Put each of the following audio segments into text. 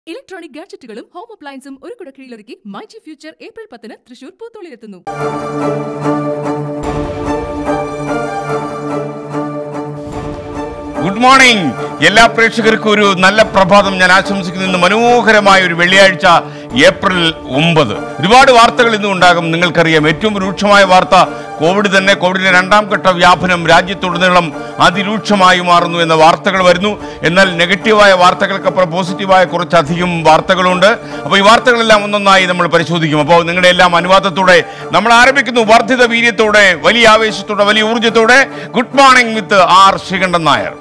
Electronic ഗാഡ്ജറ്റുകളും home അപ്ലയൻസും ഒരു കുടക്കീഴിലൊരുക്കി myG future April പത്തിന് Thrissur പൂത്തോളിലെത്തുന്നു good morning എല്ലാ പ്രേക്ഷകർക്കും ഒരു നല്ല പ്രഭാതം ഞാൻ ആശംസിക്കുന്നു ഇന്ന് മനോഹരമായ ഒരു വെള്ളിയാഴ്ച ഏപ്രിൽ ഒമ്പത് ഒരുപാട് വാർത്തകൾ ഇന്നും ഉണ്ടാകും നിങ്ങൾക്കറിയാം ഏറ്റവും രൂക്ഷമായ വാർത്ത കോവിഡ് തന്നെ കോവിഡിന്റെ രണ്ടാം ഘട്ട വ്യാപനം രാജ്യത്തുടനീളം അതിരൂക്ഷമായി മാറുന്നു എന്ന വാർത്തകൾ വരുന്നു എന്നാൽ നെഗറ്റീവായ വാർത്തകൾക്കപ്പുറം പോസിറ്റീവായ കുറച്ചധികം വാർത്തകളുണ്ട് അപ്പോൾ ഈ വാർത്തകളെല്ലാം ഒന്നൊന്നായി നമ്മൾ പരിശോധിക്കും അപ്പോൾ നിങ്ങളുടെ എല്ലാം അനുവാദത്തോടെ നമ്മൾ ആരംഭിക്കുന്നു വർദ്ധിത വീര്യത്തോടെ വലിയ ആവേശത്തോടെ വലിയ ഊർജ്ജത്തോടെ good morning with R Sreekandan Nair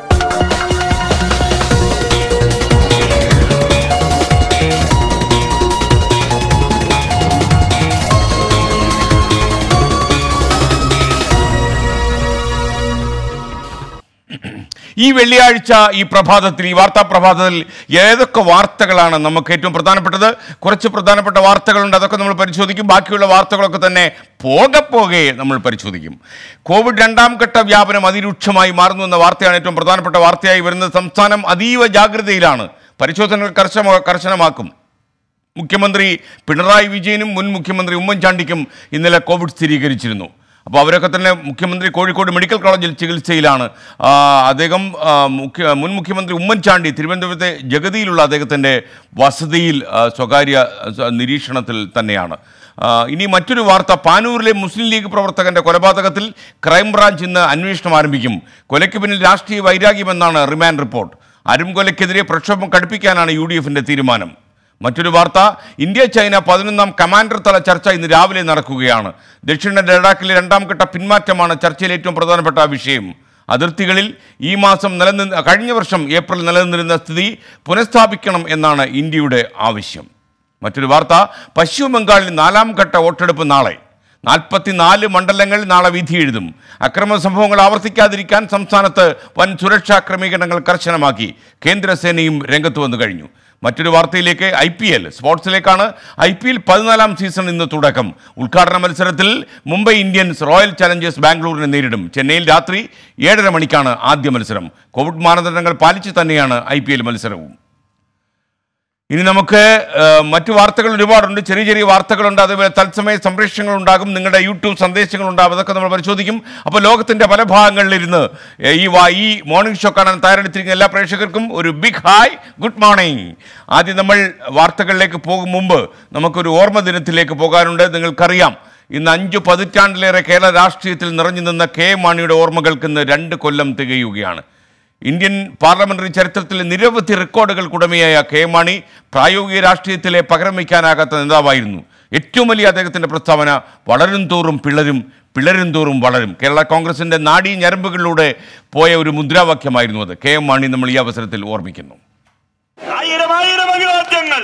ഈ വെള്ളിയാഴ്ച ഈ പ്രഭാതത്തിൽ ഈ വാർത്താ പ്രഭാതത്തിൽ ഏതൊക്കെ വാർത്തകളാണ് നമുക്ക് ഏറ്റവും പ്രധാനപ്പെട്ടത് കുറച്ച് പ്രധാനപ്പെട്ട വാർത്തകളുണ്ട് അതൊക്കെ നമ്മൾ പരിശോധിക്കും ബാക്കിയുള്ള വാർത്തകളൊക്കെ തന്നെ പോകെ പോകെ നമ്മൾ പരിശോധിക്കും കോവിഡ് രണ്ടാം ഘട്ട വ്യാപനം അതിരൂക്ഷമായി മാറുന്നു എന്ന വാർത്തയാണ് ഏറ്റവും പ്രധാനപ്പെട്ട വാർത്തയായി വരുന്നത് സംസ്ഥാനം അതീവ ജാഗ്രതയിലാണ് പരിശോധനകൾ കർശന കർശനമാക്കും മുഖ്യമന്ത്രി പിണറായി വിജയനും മുൻ മുഖ്യമന്ത്രി ഉമ്മൻചാണ്ടിക്കും ഇന്നലെ കോവിഡ് സ്ഥിരീകരിച്ചിരുന്നു അപ്പോൾ അവരൊക്കെ തന്നെ മുഖ്യമന്ത്രി കോഴിക്കോട് മെഡിക്കൽ കോളേജിൽ ചികിത്സയിലാണ് ആ, അദ്ദേഹം ആ, മുഖ്യ മുൻ മുഖ്യമന്ത്രി ഉമ്മൻചാണ്ടി തിരുവനന്തപുരത്തെ ജഗതിയിലുള്ള അദ്ദേഹത്തിൻ്റെ വസതിയിൽ ആ, സ്വകാര്യ ആ, നിരീക്ഷണത്തിൽ തന്നെയാണ് ആ, ഇനി മറ്റൊരു വാർത്ത പാനൂരിലെ മുസ്ലിം ലീഗ് പ്രവർത്തകന്റെ കൊലപാതകത്തിൽ ക്രൈംബ്രാഞ്ച് ഇന്ന് അന്വേഷണം ആരംഭിക്കും കൊലയ്ക്ക് പിന്നിൽ രാഷ്ട്രീയ വൈരാഗ്യമെന്നാണ് റിമാൻഡ് റിപ്പോർട്ട് അരുംകൊലയ്ക്കെതിരെ പ്രക്ഷോഭം കടുപ്പിക്കാനാണ് യു ഡി എഫിന്റെ തീരുമാനം മറ്റൊരു വാർത്ത ഇന്ത്യ ചൈന പതിനൊന്നാം കമാൻഡർ തല ചർച്ച ഇന്ന് രാവിലെ നടക്കുകയാണ് ദക്ഷിണ ലഡാക്കിലെ രണ്ടാം ഘട്ട പിന്മാറ്റമാണ് ചർച്ചയിൽ ഏറ്റവും പ്രധാനപ്പെട്ട വിഷയം അതിർത്തികളിൽ ഈ മാസം നിലനിന്ന് കഴിഞ്ഞ വർഷം ഏപ്രിൽ നിലനിന്നിരുന്ന സ്ഥിതി പുനഃസ്ഥാപിക്കണം എന്നാണ് ഇന്ത്യയുടെ ആവശ്യം മറ്റൊരു വാർത്ത പശ്ചിമ ബംഗാളിൽ നാലാം ഘട്ട വോട്ടെടുപ്പ് നാളെ നാൽപ്പത്തിനാല് മണ്ഡലങ്ങൾ നാളെ വിധി എഴുതും അക്രമ സംഭവങ്ങൾ ആവർത്തിക്കാതിരിക്കാൻ സംസ്ഥാനത്ത് വൻ സുരക്ഷാ ക്രമീകരണങ്ങൾ കർശനമാക്കി കേന്ദ്രസേനയും രംഗത്ത് വന്നു കഴിഞ്ഞു മറ്റൊരു വാർത്തയിലേക്ക് ഐ പി എൽ സ്പോർട്സിലേക്കാണ് ഐ പി എൽ പതിനാലാം സീസൺ ഇന്ന് തുടക്കം ഉദ്ഘാടന മത്സരത്തിൽ മുംബൈ ഇന്ത്യൻസ് റോയൽ ചലഞ്ചേഴ്സ് ബാംഗ്ലൂരിനെ നേരിടും ചെന്നൈയിൽ രാത്രി ഏഴര മണിക്കാണ് ആദ്യ മത്സരം കോവിഡ് മാനദണ്ഡങ്ങൾ പാലിച്ചു തന്നെയാണ് ഐ പി എൽ മത്സരവും ഇനി നമുക്ക് ആ, മറ്റു വാർത്തകൾ ഒരുപാടുണ്ട് ചെറിയ ചെറിയ വാർത്തകളുണ്ട് അതുപോലെ തത്സമയ സംപ്രേഷണങ്ങൾ ഉണ്ടാകും നിങ്ങളുടെ യൂട്യൂബ് സന്ദേശങ്ങൾ ഉണ്ടാകും അതൊക്കെ നമ്മൾ പരിശോധിക്കും അപ്പോൾ ലോകത്തിന്റെ പല ഭാഗങ്ങളിലിരുന്ന് ഏ, ഈ വാ ഈ മോർണിംഗ് ഷോ കാണാൻ തയ്യാറെടുത്തിരിക്കുന്ന എല്ലാ പ്രേക്ഷകർക്കും ഒരു ബിഗ് ഹായ് ഗുഡ് മോർണിംഗ് ആദ്യം നമ്മൾ വാർത്തകളിലേക്ക് പോകും മുമ്പ് നമുക്കൊരു ഓർമ്മ ദിനത്തിലേക്ക് പോകാനുണ്ട് നിങ്ങൾക്കറിയാം ഇന്ന് അഞ്ചു പതിറ്റാണ്ടിലേറെ കേരള രാഷ്ട്രീയത്തിൽ നിറഞ്ഞു നിന്ന കെ എം മാണിയുടെ ഓർമ്മകൾക്ക് ഇന്ന് രണ്ട് കൊല്ലം തികയുകയാണ് ഇന്ത്യൻ പാർലമെന്ററി ചരിത്രത്തിലെ നിരവധി റെക്കോർഡുകൾക്ക് ഉടമയായ കെ എം മാണി പ്രായോഗിക രാഷ്ട്രീയത്തിലെ പകരം വയ്ക്കാനാകാത്ത നേതാവായിരുന്നു ഏറ്റവും വലിയ അദ്ദേഹത്തിൻ്റെ പ്രസ്താവന വളരും തോറും പിളരും പിളരും തോറും വളരും കേരള കോൺഗ്രസിൻ്റെ നാഡീ ഞരമ്പുകളിലൂടെ പോയ ഒരു മുദ്രാവാക്യമായിരുന്നു അത് കെ എം മാണി നമ്മൾ ഈ അവസരത്തിൽ ഓർമ്മിക്കുന്നു ആയിരം ആയിരം അഭിവാദ്യങ്ങൾ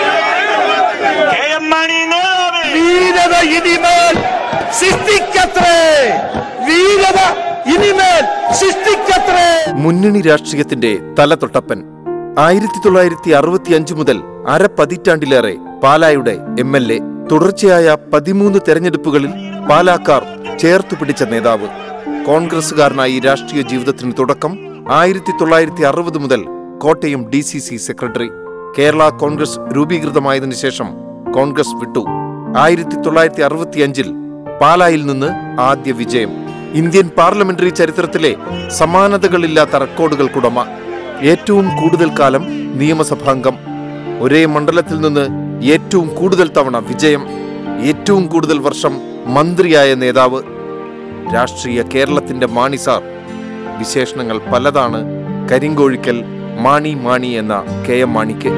കെ എം മാണി നേതാവേ വീരത ഇനിമേൽ സൃഷ്ടിക്കത്രേ വീരത ഇനിമേൽ സൃഷ്ടിക്കത്രേ മുന്നണി രാഷ്ട്രീയത്തിന്റെ തലതൊട്ടപ്പൻ ആയിരത്തി തൊള്ളായിരത്തി അറുപത്തി അഞ്ച് മുതൽ അര പതിറ്റാണ്ടിലേറെ പാലായുടെ എം എൽ എ തുടർച്ചയായ പതിമൂന്ന് തെരഞ്ഞെടുപ്പുകളിൽ പാലാക്കാർ ചേർത്തു പിടിച്ച നേതാവ് കോൺഗ്രസുകാരനായി രാഷ്ട്രീയ ജീവിതത്തിന് തുടക്കം ആയിരത്തി തൊള്ളായിരത്തി അറുപത് മുതൽ Kottayam D C C secretary Kerala Congress രൂപീകൃതമായതിനു ശേഷം കോൺഗ്രസ് വിട്ടു ആയിരത്തി തൊള്ളായിരത്തി അറുപത്തിയഞ്ചിൽ പാലായിൽ നിന്ന് ആദ്യ വിജയം ഇന്ത്യൻ പാർലമെന്ററി ചരിത്രത്തിലെ സമാനതകളില്ലാത്ത റെക്കോർഡുകൾക്കുടമ ഏറ്റവും കൂടുതൽ കാലം നിയമസഭാംഗം ഒരേ മണ്ഡലത്തിൽ നിന്ന് ഏറ്റവും കൂടുതൽ തവണ വിജയം ഏറ്റവും കൂടുതൽ വർഷം മന്ത്രിയായ നേതാവ് രാഷ്ട്രീയ കേരളത്തിന്റെ മാണി സാർ വിശേഷണങ്ങൾ പലതാണ് കരിങ്കോഴിക്കൽ മാണി മാണി എന്ന കെ എം മാണിക്ക്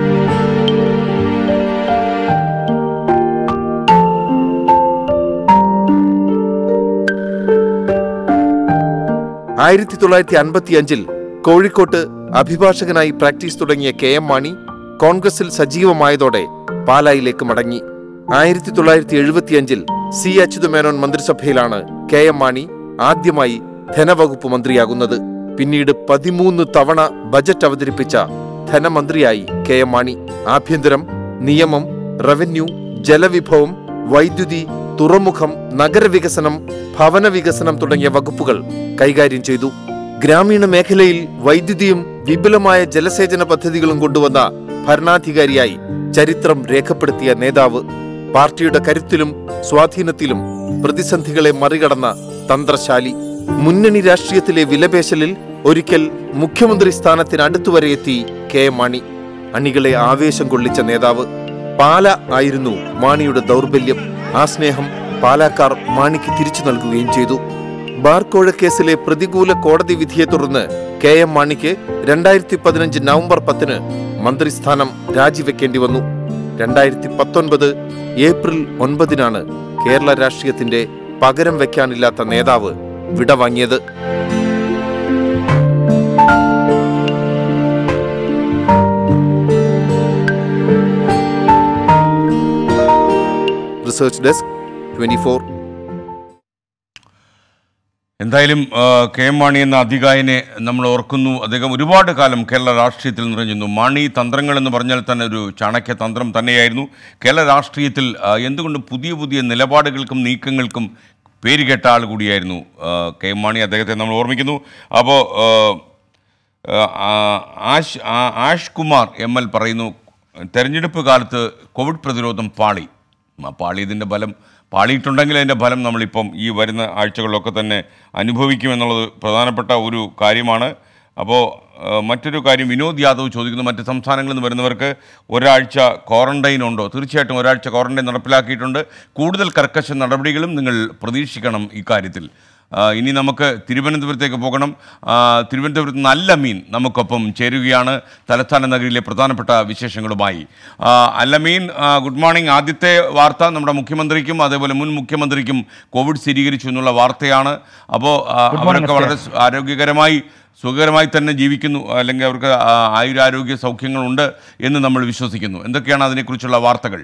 ആയിരത്തി തൊള്ളായിരത്തി അൻപത്തി അഞ്ചിൽ കോഴിക്കോട്ട് അഭിഭാഷകനായി പ്രാക്ടീസ് തുടങ്ങിയ കെ എം മാണി കോൺഗ്രസിൽ സജീവമായതോടെ പാലായിലേക്ക് മടങ്ങി ആയിരത്തി തൊള്ളായിരത്തി എഴുപത്തിയഞ്ചിൽ സി അച്യുതമേനോൻ മന്ത്രിസഭയിലാണ് കെ എം മാണി ആദ്യമായി ധനവകുപ്പ് മന്ത്രിയാകുന്നത് പിന്നീട് പതിമൂന്ന് തവണ ബജറ്റ് അവതരിപ്പിച്ച ധനമന്ത്രിയായി കെ എം മാണി ആഭ്യന്തരം നിയമം റവന്യൂ ജലവിഭവം വൈദ്യുതി തുറമുഖം നഗരവികസനം ഭവന വികസനം തുടങ്ങിയ വകുപ്പുകൾ കൈകാര്യം ചെയ്തു ഗ്രാമീണ മേഖലയിൽ വൈദ്യുതിയും വിപുലമായ ജലസേചന പദ്ധതികളും കൊണ്ടുവന്ന ഭരണാധികാരിയായി ചരിത്രം രേഖപ്പെടുത്തിയ നേതാവ് പാർട്ടിയുടെ കരുത്തിലും സ്വാധീനത്തിലും പ്രതിസന്ധികളെ മറികടന്ന തന്ത്രശാലി മുന്നണി രാഷ്ട്രീയത്തിലെ വിലപേശലിൽ ഒരിക്കൽ മുഖ്യമന്ത്രി സ്ഥാനത്തിന് അടുത്തുവരെ എത്തി കെ എം മാണി അണികളെ ആവേശം കൊള്ളിച്ച നേതാവ് പാല ആയിരുന്നു മാണിയുടെ ദൗർബല്യം ആ സ്നേഹം പാലാക്കാർ മാണിക്ക് തിരിച്ചു നൽകുകയും ചെയ്തു ബാർക്കോഴ കേസിലെ പ്രതികൂല കോടതി വിധിയെ തുടർന്ന് കെ എം മാണിക്ക് രണ്ടായിരത്തി പതിനഞ്ച് നവംബർ പത്തിന് മന്ത്രിസ്ഥാനം രാജിവെക്കേണ്ടി വന്നു രണ്ടായിരത്തി പത്തൊൻപത് ഏപ്രിൽ ഒൻപതിനാണ് കേരള രാഷ്ട്രീയത്തിന്റെ പകരം വെക്കാനില്ലാത്ത നേതാവ് വിടവാങ്ങിയത് റിസർച്ച് ഡെസ്ക് ട്വന്റി ഫോർ എന്തായാലും ആ, കെ എം മാണി എന്ന അധികായനെ നമ്മൾ ഓർക്കുന്നു അദ്ദേഹം ഒരുപാട് കാലം കേരള രാഷ്ട്രീയത്തിൽ നിറഞ്ഞിരുന്നു മാണി തന്ത്രങ്ങൾ എന്ന് പറഞ്ഞാൽ തന്നെ ഒരു ചാണക്യ തന്ത്രം തന്നെയായിരുന്നു കേരള രാഷ്ട്രീയത്തിൽ ആ, എന്തുകൊണ്ടും പുതിയ പുതിയ നിലപാടുകൾക്കും നീക്കങ്ങൾക്കും പേരുകേട്ട ആൾ കൂടിയായിരുന്നു ആ, കെ എം മാണി അദ്ദേഹത്തെ നമ്മൾ ഓർമ്മിക്കുന്നു അപ്പോൾ ആഷ് ആ- ആഷ് കുമാർ എം എൽ പറയുന്നു തെരഞ്ഞെടുപ്പ് കാലത്ത് കോവിഡ് പ്രതിരോധം പാളി ആ പാളിയതിൻ്റെ ഫലം പാളിയിട്ടുണ്ടെങ്കിൽ അതിൻ്റെ ഫലം നമ്മളിപ്പം ഈ വരുന്ന ആഴ്ചകളിലൊക്കെ തന്നെ അനുഭവിക്കുമെന്നുള്ളത് പ്രധാനപ്പെട്ട ഒരു കാര്യമാണ് അപ്പോൾ ആ, മറ്റൊരു കാര്യം വിനോദ് യാദവ് ചോദിക്കുന്നു മറ്റ് സംസ്ഥാനങ്ങളിൽ നിന്ന് വരുന്നവർക്ക് ഒരാഴ്ച ക്വാറന്റൈൻ ഉണ്ടോ തീർച്ചയായിട്ടും ഒരാഴ്ച ക്വാറന്റൈൻ നടപ്പിലാക്കിയിട്ടുണ്ട് കൂടുതൽ കർക്കശ നടപടികളും നിങ്ങൾ പ്രതീക്ഷിക്കണം ഇക്കാര്യത്തിൽ ആ, ഇനി നമുക്ക് തിരുവനന്തപുരത്തേക്ക് പോകണം ആ, തിരുവനന്തപുരത്ത് നല്ല മീൻ നമുക്കൊപ്പം ചേരുകയാണ് തലസ്ഥാന നഗരിയിലെ പ്രധാനപ്പെട്ട വിശേഷങ്ങളുമായി ആ, അല്ലമീൻ ആ, ഗുഡ് മോർണിംഗ് ആദ്യത്തെ വാർത്ത നമ്മുടെ മുഖ്യമന്ത്രിക്കും അതേപോലെ മുൻ മുഖ്യമന്ത്രിക്കും കോവിഡ് സ്ഥിരീകരിച്ചു എന്നുള്ള വാർത്തയാണ് അപ്പോൾ Good morning, അവരൊക്കെ എസ് കെ. വളരെ സു- ആരോഗ്യകരമായി സുഖകരമായി തന്നെ ജീവിക്കുന്നു അല്ലെങ്കിൽ അവർക്ക് ആ, ആയുരാരോഗ്യ സൗഖ്യങ്ങളുണ്ട് എന്ന് നമ്മൾ വിശ്വസിക്കുന്നു എന്തൊക്കെയാണ് അതിനെക്കുറിച്ചുള്ള വാർത്തകൾ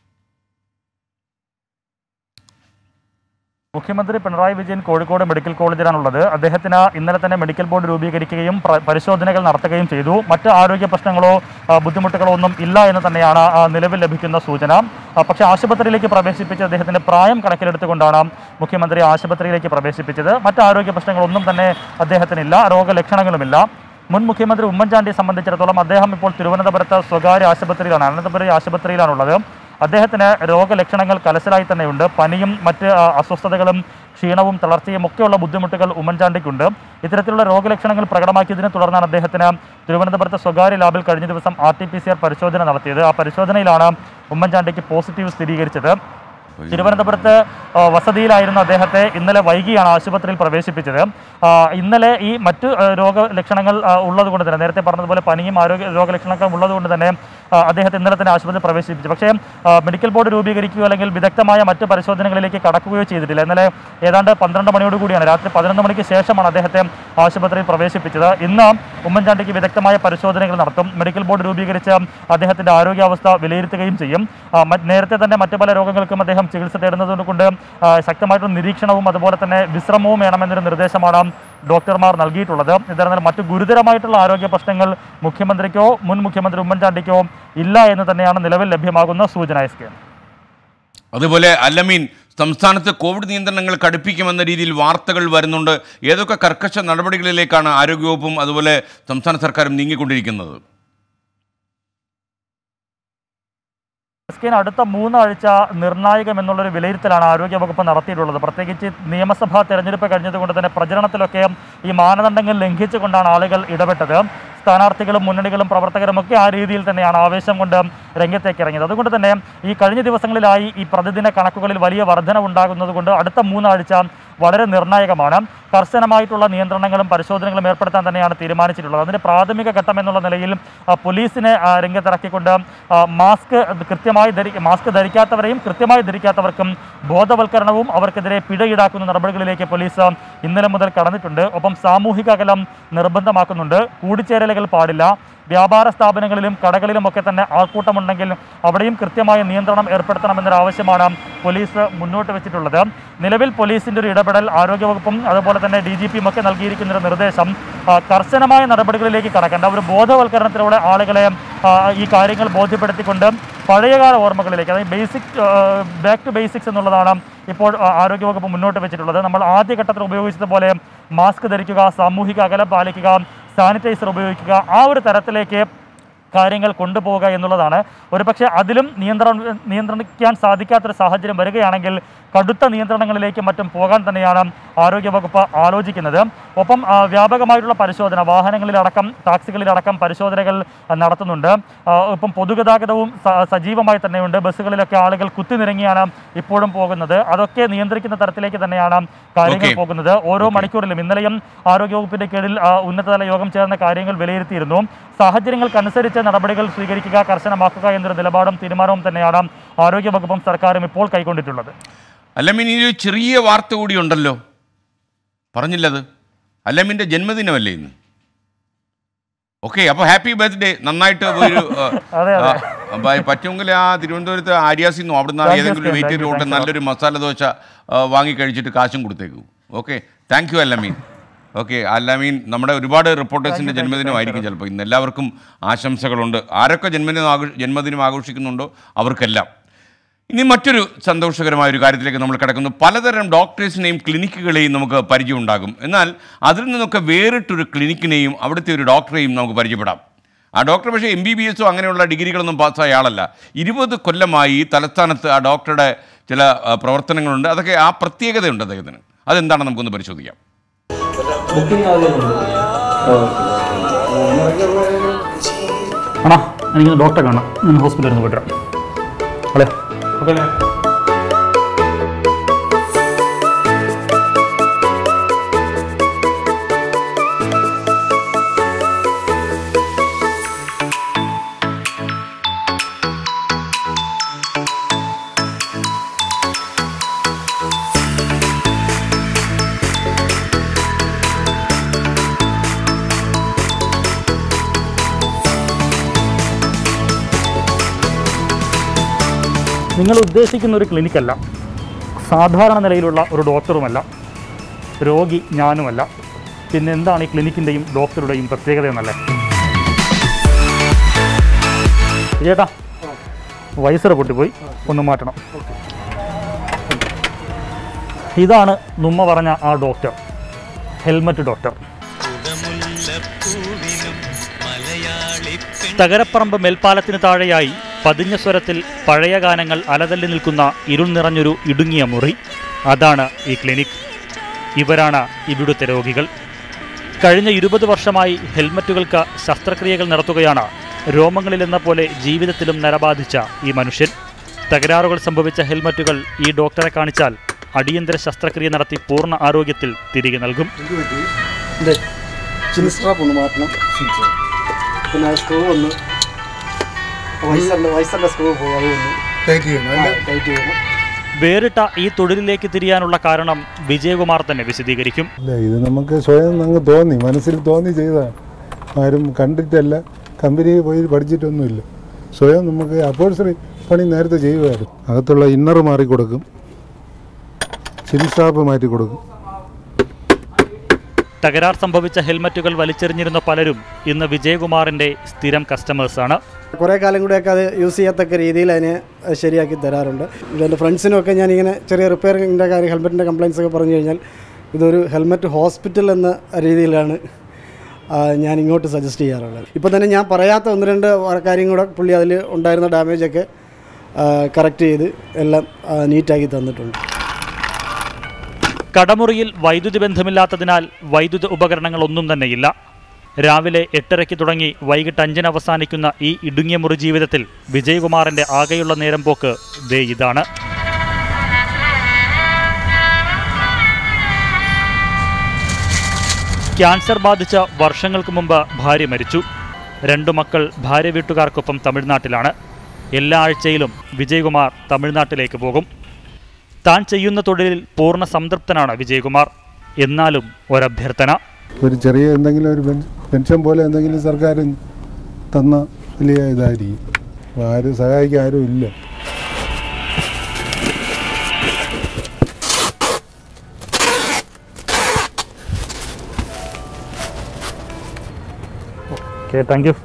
മുഖ്യമന്ത്രി പിണറായി വിജയൻ കോഴിക്കോട് മെഡിക്കൽ കോളേജിലാണുള്ളത് അദ്ദേഹത്തിന് ഇന്നലെ തന്നെ മെഡിക്കൽ ബോർഡ് രൂപീകരിക്കുകയും പ്ര- പരിശോധനകൾ നടത്തുകയും ചെയ്തു മറ്റ് ആരോഗ്യ പ്രശ്നങ്ങളോ ആ, ബുദ്ധിമുട്ടുകളോ ഒന്നും ഇല്ല എന്ന് തന്നെയാണ് ആ, നിലവിൽ ലഭിക്കുന്ന സൂചന ആ, പക്ഷേ ആശുപത്രിയിലേക്ക് പ്രവേശിപ്പിച്ച അദ്ദേഹത്തിന്റെ പ്രായം കണക്കിലെടുത്തുകൊണ്ടാണ് മുഖ്യമന്ത്രി ആശുപത്രിയിലേക്ക് പ്രവേശിപ്പിച്ചത് മറ്റ് ആരോഗ്യ പ്രശ്നങ്ങളൊന്നും തന്നെ അദ്ദേഹത്തിനില്ല രോഗലക്ഷണങ്ങളുമില്ല മുൻ മുഖ്യമന്ത്രി ഉമ്മൻചാണ്ടിയെ സംബന്ധിച്ചിടത്തോളം അദ്ദേഹം ഇപ്പോൾ തിരുവനന്തപുരത്ത് സ്വകാര്യ ആശുപത്രിയിലാണ് അനന്തപുരം ആശുപത്രിയിലാണുള്ളത് അദ്ദേഹത്തിന് രോഗലക്ഷണങ്ങൾ കലശലായി തന്നെയുണ്ട് പനിയും മറ്റ് ആ, അസ്വസ്ഥതകളും ക്ഷീണവും തളർച്ചയും ഒക്കെയുള്ള ബുദ്ധിമുട്ടുകൾ ഉമ്മൻചാണ്ടിക്കുണ്ട് ഇത്തരത്തിലുള്ള രോഗലക്ഷണങ്ങൾ പ്രകടമാക്കിയതിനെ തുടർന്നാണ് അദ്ദേഹത്തിന് തിരുവനന്തപുരത്ത് സ്വകാര്യ ലാബിൽ കഴിഞ്ഞ ദിവസം R T P C R പരിശോധന നടത്തിയത് ആ പരിശോധനയിലാണ് ഉമ്മൻചാണ്ടിക്ക് പോസിറ്റീവ് സ്ഥിരീകരിച്ചത് തിരുവനന്തപുരത്ത് ആ, വസതിയിലായിരുന്ന അദ്ദേഹത്തെ ഇന്നലെ വൈകിയാണ് ആശുപത്രിയിൽ പ്രവേശിപ്പിച്ചത് ആ, ഇന്നലെ ഈ മറ്റ് ആ, രോഗലക്ഷണങ്ങൾ ആ, ഉള്ളതുകൊണ്ട് തന്നെ നേരത്തെ പറഞ്ഞതുപോലെ പനിയും ആരോഗ്യ രോഗലക്ഷണങ്ങളും ഉള്ളതുകൊണ്ട് തന്നെ ആ, അദ്ദേഹത്തെ ഇന്നലെ തന്നെ ആശുപത്രിയിൽ പ്രവേശിപ്പിച്ചു പക്ഷേ ആ, മെഡിക്കൽ ബോർഡ് രൂപീകരിക്കുകയോ അല്ലെങ്കിൽ വിദഗ്ധമായ മറ്റ് പരിശോധനകളിലേക്ക് കടക്കുകയോ ചെയ്തിട്ടില്ല ഇന്നലെ ഏതാണ്ട് പന്ത്രണ്ട് മണിയോട് കൂടിയാണ് രാത്രി പതിനൊന്ന് മണിക്ക് ശേഷമാണ് അദ്ദേഹത്തെ ആശുപത്രിയിൽ പ്രവേശിപ്പിച്ചത് ഇന്ന് ഉമ്മൻചാണ്ടിക്ക് വിദഗ്ധമായ പരിശോധനകൾ നടത്തും മെഡിക്കൽ ബോർഡ് രൂപീകരിച്ച് അദ്ദേഹത്തിന്റെ ആരോഗ്യാവസ്ഥ വിലയിരുത്തുകയും ചെയ്യും ആ, മറ്റ് നേരത്തെ തന്നെ മറ്റു പല രോഗങ്ങൾക്കും അദ്ദേഹം ചികിത്സ തേടുന്നത് കൊണ്ട് ആ, ശക്തമായിട്ടുള്ള നിരീക്ഷണവും അതുപോലെ തന്നെ വിശ്രമവും വേണമെന്നൊരു നിർദ്ദേശമാണ് ഡോക്ടർമാർ നൽകിയിട്ടുള്ളത് ഇതറിഞ്ഞാൽ മറ്റു ഗുരുതരമായിട്ടുള്ള ആരോഗ്യ പ്രശ്നങ്ങൾ മുഖ്യമന്ത്രിക്കോ മുൻ മുഖ്യമന്ത്രി ഉമ്മൻചാണ്ടിക്കോ ഇല്ല എന്ന് തന്നെയാണ് നിലവിൽ ലഭ്യമാകുന്ന സൂചന എസ് കെ അതുപോലെ അല്ലമീൻ സംസ്ഥാനത്ത് കോവിഡ് നിയന്ത്രണങ്ങൾ കടുപ്പിക്കുമെന്ന രീതിയിൽ വാർത്തകൾ വരുന്നുണ്ട് ഏതൊക്കെ കർക്കശ നടപടികളിലേക്കാണ് ആരോഗ്യവകുപ്പും അതുപോലെ സംസ്ഥാന സർക്കാരും നീങ്ങിക്കൊണ്ടിരിക്കുന്നത് എസ് കെന് അടുത്ത മൂന്നാഴ്ച നിർണായകം എന്നുള്ളൊരു വിലയിരുത്തലാണ് ആരോഗ്യവകുപ്പ് നടത്തിയിട്ടുള്ളത് പ്രത്യേകിച്ച് നിയമസഭാ തെരഞ്ഞെടുപ്പ് കഴിഞ്ഞതുകൊണ്ട് തന്നെ പ്രചരണത്തിലൊക്കെ ഈ മാനദണ്ഡങ്ങൾ ലംഘിച്ചുകൊണ്ടാണ് ആളുകൾ ഇടപെട്ടത് സ്ഥാനാർത്ഥികളും മുന്നണികളും പ്രവർത്തകരും ഒക്കെ ആ രീതിയിൽ തന്നെയാണ് ആവേശം കൊണ്ട് രംഗത്തേക്ക് ഇറങ്ങിയത് അതുകൊണ്ട് തന്നെ ഈ കഴിഞ്ഞ ദിവസങ്ങളിലായി ഈ പ്രതിദിന കണക്കുകളിൽ വലിയ വർധന ഉണ്ടാകുന്നത് കൊണ്ട് അടുത്ത മൂന്നാഴ്ച വളരെ നിർണായകമാണ് കർശനമായിട്ടുള്ള നിയന്ത്രണങ്ങളും പരിശോധനകളും ഏർപ്പെടുത്താൻ തന്നെയാണ് തീരുമാനിച്ചിട്ടുള്ളത് അതിന്റെ പ്രാഥമിക ഘട്ടം എന്നുള്ള നിലയിൽ ആ, പോലീസിനെ ആ, രംഗത്തിറക്കിക്കൊണ്ട് ആ, മാസ്ക് കൃത്യമായി ധരി മാസ്ക് ധരിക്കാത്തവരെയും കൃത്യമായി ധരിക്കാത്തവർക്കും ബോധവൽക്കരണവും അവർക്കെതിരെ പിഴ ഈടാക്കുന്ന നടപടികളിലേക്ക് പോലീസ് ഇന്നലെ മുതൽ കടന്നിട്ടുണ്ട് ഒപ്പം സാമൂഹിക അകലം നിർബന്ധമാക്കുന്നുണ്ട് കൂടിച്ചേരലുകൾ പാടില്ല വ്യാപാര സ്ഥാപനങ്ങളിലും കടകളിലും ഒക്കെ തന്നെ ആൾക്കൂട്ടമുണ്ടെങ്കിൽ അവിടെയും കൃത്യമായ നിയന്ത്രണം ഏർപ്പെടുത്തണമെന്നൊരു ആവശ്യമാണ് പോലീസ് മുന്നോട്ട് വെച്ചിട്ടുള്ളത് നിലവിൽ പോലീസിന്റെ ഒരു ഇടപെടൽ ആരോഗ്യവകുപ്പും അതുപോലെ തന്നെ ഡി ജി പിയും ഒക്കെ നൽകിയിരിക്കുന്ന ഒരു നിർദ്ദേശം ആ, കർശനമായ നടപടികളിലേക്ക് കടക്കേണ്ട ഒരു ബോധവൽക്കരണത്തിലൂടെ ആളുകളെ ആ, ഈ കാര്യങ്ങൾ ബോധ്യപ്പെടുത്തിക്കൊണ്ട് പഴയകാല ഓർമ്മകളിലേക്ക് അതായത് ബേസിക് ബാക്ക് ടു ബേസിക്സ് എന്നുള്ളതാണ് ഇപ്പോൾ ആ, ആരോഗ്യവകുപ്പ് മുന്നോട്ട് വെച്ചിട്ടുള്ളത് നമ്മൾ ആദ്യഘട്ടത്തിൽ ഉപയോഗിച്ചതുപോലെ മാസ്ക് ധരിക്കുക സാമൂഹിക അകലം പാലിക്കുക സാനിറ്റൈസർ ഉപയോഗിക്കുക ആ ഒരു തരത്തിലേക്ക് കാര്യങ്ങൾ കൊണ്ടുപോവുക എന്നുള്ളതാണ് ഒരുപക്ഷെ അതിലും നിയന്ത്രണ നിയന്ത്രിക്കാൻ സാധിക്കാത്തൊരു സാഹചര്യം വരികയാണെങ്കിൽ കടുത്ത നിയന്ത്രണങ്ങളിലേക്ക് മറ്റും പോകാൻ തന്നെയാണ് ആരോഗ്യവകുപ്പ് ആലോചിക്കുന്നത് ഒപ്പം ആ, വ്യാപകമായിട്ടുള്ള പരിശോധന വാഹനങ്ങളിലടക്കം ടാക്സികളിലടക്കം പരിശോധനകൾ ആ, നടത്തുന്നുണ്ട് ആ, ഒപ്പം പൊതുഗതാഗതവും സ- സജീവമായി തന്നെയുണ്ട് ബസ്സുകളിലൊക്കെ ആളുകൾ കുത്തിനിറങ്ങിയാണ് ഇപ്പോഴും പോകുന്നത് അതൊക്കെ നിയന്ത്രിക്കുന്ന തരത്തിലേക്ക് തന്നെയാണ് കാര്യങ്ങൾ Okay. പോകുന്നത് ഓരോ മണിക്കൂറിലും ഇന്നലെയും ആരോഗ്യവകുപ്പിന്റെ കീഴിൽ ആ, ഉന്നതതല യോഗം ചേർന്ന കാര്യങ്ങൾ വിലയിരുത്തിയിരുന്നു സാഹചര്യങ്ങൾക്കനുസരിച്ച് നടപടികൾ സ്വീകരിക്കുക കർശനമാക്കുക എന്നൊരു നിലപാടും തീരുമാനവും തന്നെയാണ് ആരോഗ്യവകുപ്പും സർക്കാരും ഇപ്പോൾ കൈക്കൊണ്ടിട്ടുള്ളത് അല്ലമീൻ ഇനി ഒരു ചെറിയ വാർത്ത കൂടി ഉണ്ടല്ലോ പറഞ്ഞില്ലത് അല്ലമീൻ്റെ ജന്മദിനമല്ലേ ഇന്ന് ഓക്കെ അപ്പോൾ ഹാപ്പി ബർത്ത്ഡേ നന്നായിട്ട് ഒരു ആ, അതെ, അതെ. ആ, ബ- പറ്റുമെങ്കിൽ ആ തിരുവനന്തപുരത്ത് ആര്യാസിന്നോ അവിടുന്ന് Thank you, ഏതെങ്കിലും Steve. വെയിറ്റ് Thank you, റോട്ട് thanks a lot. നല്ലൊരു മസാല ദോശ ആ, വാങ്ങി കഴിച്ചിട്ട് കാശും കൊടുത്തേക്കൂ okay thank you Alameen okay Alameen നമ്മുടെ ഒരുപാട് റിപ്പോർട്ടേഴ്സിൻ്റെ ജന്മദിനമായിരിക്കും ചിലപ്പോൾ ഇന്ന് എല്ലാവർക്കും ആശംസകളുണ്ട് ആരൊക്കെ ജന്മദിനം ആഘോ ജന്മദിനം ആഘോഷിക്കുന്നുണ്ടോ അവർക്കെല്ലാം ഇനി മറ്റൊരു സന്തോഷകരമായ ഒരു കാര്യത്തിലേക്ക് നമ്മൾ കിടക്കുന്നു പലതരം ഡോക്ടേഴ്സിനെയും ക്ലിനിക്കുകളെയും നമുക്ക് പരിചയമുണ്ടാകും എന്നാൽ അതിൽ നിന്നൊക്കെ വേറിട്ടൊരു ക്ലിനിക്കിനെയും അവിടുത്തെ ഒരു ഡോക്ടറെയും നമുക്ക് പരിചയപ്പെടാം ആ ഡോക്ടർ പക്ഷേ എം ബി ബി എസോ അങ്ങനെയുള്ള ഡിഗ്രികളൊന്നും പാസ്സായ ആളല്ല ഇരുപത് കൊല്ലമായി ഈ തലസ്ഥാനത്ത് ആ ഡോക്ടറുടെ ചില ആ, പ്രവർത്തനങ്ങളുണ്ട് അതൊക്കെ ആ പ്രത്യേകതയുണ്ട് അദ്ദേഹത്തിന് അതെന്താണെന്ന് നമുക്കൊന്ന് പരിശോധിക്കാം ആണോ എനിക്ക് ഡോക്ടറെ കാണാം ഞാൻ ഹോസ്പിറ്റലിൽ നിന്ന് പോയിട്ട് അല്ലേ ഓക്കെ അല്ലേ നിങ്ങൾ ഉദ്ദേശിക്കുന്ന ഒരു ക്ലിനിക്കല്ല സാധാരണ നിലയിലുള്ള ഒരു ഡോക്ടറുമല്ല രോഗി ഞാനുമല്ല പിന്നെ എന്താണ് ഈ ക്ലിനിക്കിൻ്റെയും ഡോക്ടറുടെയും പ്രത്യേകത എന്നല്ലേ ചേട്ടാ വൈസർ പൊട്ടിപ്പോയി ഒന്ന് മാറ്റണം ഇതാണ് നുമ്മ പറഞ്ഞ ആ ഡോക്ടർ ഹെൽമറ്റ് ഡോക്ടർ തകരപ്പറമ്പ് മേൽപ്പാലത്തിന് താഴെയായി പതിഞ്ഞ സ്വരത്തിൽ പഴയ ഗാനങ്ങൾ അലതല്ലി നിൽക്കുന്ന ഇരുൾ നിറഞ്ഞൊരു ഇടുങ്ങിയ മുറി അതാണ് ഈ ക്ലിനിക് ഇവരാണ് ഇവിടുത്തെ രോഗികൾ കഴിഞ്ഞ ഇരുപത് വർഷമായി ഹെൽമറ്റുകൾക്ക് ശസ്ത്രക്രിയകൾ നടത്തുകയാണ് രോമങ്ങളിലെന്ന പോലെ ജീവിതത്തിലും നരബാധിച്ച ഈ മനുഷ്യൻ തകരാറുകൾ സംഭവിച്ച ഹെൽമറ്റുകൾ ഈ ഡോക്ടറെ കാണിച്ചാൽ അടിയന്തര ശസ്ത്രക്രിയ നടത്തി പൂർണ്ണ ആരോഗ്യത്തിൽ തിരികെ നൽകും ഇതിൻ്റെ ചിൻ സ്ട്രാപ്പ് ഒന്ന് മാറ്റണം പിന്നെ ആ സ്ക്രൂ ഒന്ന് വൈസറിൻ്റെ വൈസറിൻ്റെ സ്ക്രൂ പോയി അത് ഒന്ന് ടൈറ്റ് ചെയ്യണം അല്ലേ ടൈറ്റ് ചെയ്യണം വേറിട്ട ഈ തൊഴിലിലേക്ക് തിരിയാനുള്ള കാരണം വിജയകുമാർ തന്നെ വിശദീകരിക്കും ഇല്ല ഇത് നമുക്ക് സ്വയം അങ്ങ് തോന്നി മനസ്സിൽ തോന്നി ചെയ്തതാണ് ആരും കണ്ടിട്ടല്ല കമ്പനിയിൽ പോയി പഠിച്ചിട്ടൊന്നുമില്ല സ്വയം നമുക്ക് അപ്പോഴ്സറി പണി നേരത്തെ ചെയ്യുമായിരുന്നു അകത്തുള്ള ഇന്നർ മാറി കൊടുക്കും ചിൻ സ്റ്റാപ്പ് മാറ്റി കൊടുക്കും തകരാർ സംഭവിച്ച ഹെൽമറ്റുകൾ വലിച്ചെറിഞ്ഞിരുന്ന പലരും ഇന്ന് വിജയകുമാറിന്റെ സ്ഥിരം കസ്റ്റമേഴ്സാണ് കുറേ കാലം കൂടെയൊക്കെ അത് യൂസ് ചെയ്യത്തക്ക രീതിയിൽ അതിനെ ശരിയാക്കി തരാറുണ്ട് എൻ്റെ ഫ്രണ്ട്സിനൊക്കെ ഞാനിങ്ങനെ ചെറിയ റിപ്പയറിങ്ങിൻ്റെ കാര്യം ഹെൽമെറ്റിൻ്റെ കംപ്ലയിൻസ് ഒക്കെ പറഞ്ഞു കഴിഞ്ഞാൽ ഇതൊരു ഹെൽമെറ്റ് ഹോസ്പിറ്റൽ എന്ന രീതിയിലാണ് ആ, ഞാൻ ഇങ്ങോട്ട് സജസ്റ്റ് ചെയ്യാറുള്ളത് ഇപ്പോൾ തന്നെ ഞാൻ പറയാത്ത ഒന്ന് രണ്ട് കാര്യം കൂടെ പുള്ളി അതിൽ ഉണ്ടായിരുന്ന ഡാമേജൊക്കെ കറക്റ്റ് ചെയ്ത് എല്ലാം ആ, നീറ്റാക്കി തന്നിട്ടുണ്ട് കടമുറിയിൽ വൈദ്യുതി ബന്ധമില്ലാത്തതിനാൽ വൈദ്യുത ഉപകരണങ്ങളൊന്നും തന്നെയില്ല രാവിലെ എട്ടരയ്ക്ക് തുടങ്ങി വൈകിട്ട് അഞ്ചിന് അവസാനിക്കുന്ന ഈ ഇടുങ്ങിയ മുറി ജീവിതത്തിൽ വിജയകുമാറിന്റെ ആകെയുള്ള നേരം പോക്ക് ദേ ഇതാണ് ക്യാൻസർ ബാധിച്ച വർഷങ്ങൾക്ക് മുമ്പ് ഭാര്യ മരിച്ചു രണ്ടു മക്കൾ ഭാര്യ വീട്ടുകാർക്കൊപ്പം തമിഴ്നാട്ടിലാണ് എല്ലാ ആഴ്ചയിലും വിജയകുമാർ തമിഴ്നാട്ടിലേക്ക് പോകും താൻ ചെയ്യുന്ന തൊഴിലിൽ പൂർണ്ണ സംതൃപ്തനാണ് വിജയകുമാർ എന്നാലും ഒരഭ്യർത്ഥന ഒരു ചെറിയ എന്തെങ്കിലും ഒരു പെൻ- പെൻഷൻ പോലെ എന്തെങ്കിലും സർക്കാർ തന്ന വലിയ ഇതായിരിക്കും അപ്പോൾ ആരും സഹായിക്കാൻ ആരും ഇല്ല ഓക്കെ താങ്ക് യു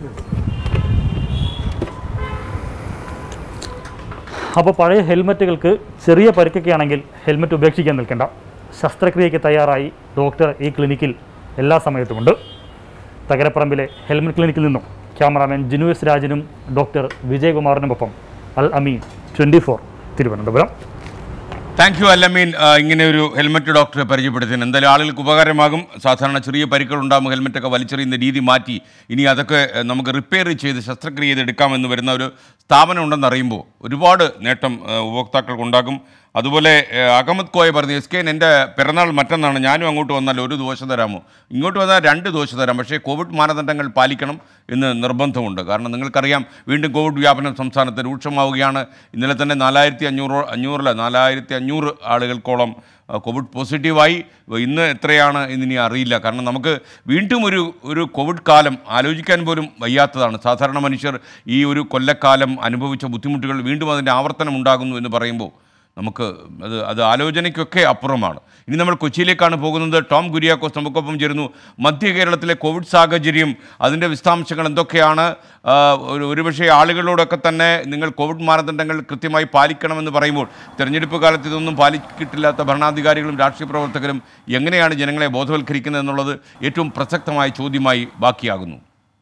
അപ്പോൾ പഴയ ഹെൽമറ്റുകൾക്ക് ചെറിയ പരിക്കൊക്കെ ആണെങ്കിൽ ഹെൽമറ്റ് ഉപേക്ഷിക്കാൻ നിൽക്കേണ്ട ശസ്ത്രക്രിയയ്ക്ക് തയ്യാറായി ഡോക്ടർ ഈ ക്ലിനിക്കിൽ എല്ലാ സമയത്തുമുണ്ട് തകരപ്പറമ്പിലെ ഹെൽമറ്റ് ക്ലിനിക്കിൽ നിന്നും ക്യാമറാമാൻ ജിനു എസ് രാജനും ഡോക്ടർ വിജയകുമാറിനുമൊപ്പം Al Ameen twenty four Thiruvananthapuram thank you Alameen ആ, ഇങ്ങനെ ഒരു ഹെൽമറ്റ് ഡോക്ടറെ പരിചയപ്പെടുത്തിന് എന്തായാലും ആളുകൾക്ക് ഉപകാരമാകും സാധാരണ ചെറിയ പരിക്കുകൾ ഉണ്ടാകുമ്പോൾ ഹെൽമറ്റൊക്കെ വലിച്ചെറിയുന്ന രീതി മാറ്റി ഇനി അതൊക്കെ ഏ, നമുക്ക് റിപ്പയർ ചെയ്ത് ശസ്ത്രക്രിയ ചെയ്ത് എടുക്കാമെന്ന് വരുന്ന ഒരു സ്ഥാപനം ഉണ്ടെന്ന് അറിയുമ്പോൾ ഒരുപാട് നേട്ടം ഏ, ഉപഭോക്താക്കൾക്ക് ഉണ്ടാകും അതുപോലെ ഏ, അഹമ്മദ് കോയ പറഞ്ഞു എസ് കെ എൻ്റെ പിറന്നാൾ മറ്റന്നാണ് ഞാനും അങ്ങോട്ട് വന്നാൽ ഒരു ദോശ തരാമോ ഇങ്ങോട്ട് വന്നാൽ രണ്ട് ദോശ തരാം പക്ഷേ കോവിഡ് മാനദണ്ഡങ്ങൾ പാലിക്കണം എന്ന് നിർബന്ധമുണ്ട് കാരണം നിങ്ങൾക്കറിയാം വീണ്ടും കോവിഡ് വ്യാപനം സംസ്ഥാനത്ത് രൂക്ഷമാവുകയാണ് ഇന്നലെ തന്നെ നാലായിരത്തി അഞ്ഞൂറ് അഞ്ഞൂറിൽ നാലായിരത്തി അഞ്ഞൂറ് ആളുകൾക്കോളം ആ, കോവിഡ് പോസിറ്റീവായി ഇന്ന് എത്രയാണ് ഇന്നിനി അറിയില്ല കാരണം നമുക്ക് വീണ്ടും ഒരു ഒരു കോവിഡ് കാലം ആലോചിക്കാൻ പോലും വയ്യാത്തതാണ് സാധാരണ മനുഷ്യർ ഈ ഒരു കൊല്ലക്കാലം അനുഭവിച്ച ബുദ്ധിമുട്ടുകൾ വീണ്ടും അതിൻ്റെ ആവർത്തനം ഉണ്ടാകുന്നു എന്ന് പറയുമ്പോൾ നമുക്ക് അത് അത് ആലോചനയ്ക്കൊക്കെ അപ്പുറമാണ് ഇനി നമ്മൾ കൊച്ചിയിലേക്കാണ് പോകുന്നത് ടോം കുര്യാക്കോസ് നമുക്കൊപ്പം ചേരുന്നു മധ്യ കേരളത്തിലെ കോവിഡ് സാഹചര്യം അതിൻ്റെ വിശദാംശങ്ങൾ എന്തൊക്കെയാണ് ആ, ഒരു ഒരുപക്ഷെ ആളുകളോടൊക്കെ തന്നെ നിങ്ങൾ കോവിഡ് മാനദണ്ഡങ്ങൾ കൃത്യമായി പാലിക്കണമെന്ന് പറയുമ്പോൾ തെരഞ്ഞെടുപ്പ് കാലത്ത് ഇതൊന്നും പാലിക്കിട്ടില്ലാത്ത ഭരണാധികാരികളും രാഷ്ട്രീയ പ്രവർത്തകരും എങ്ങനെയാണ് ജനങ്ങളെ ബോധവൽക്കരിക്കുന്നത് എന്നുള്ളത് ഏറ്റവും പ്രസക്തമായ ചോദ്യമായി ബാക്കിയാകുന്നു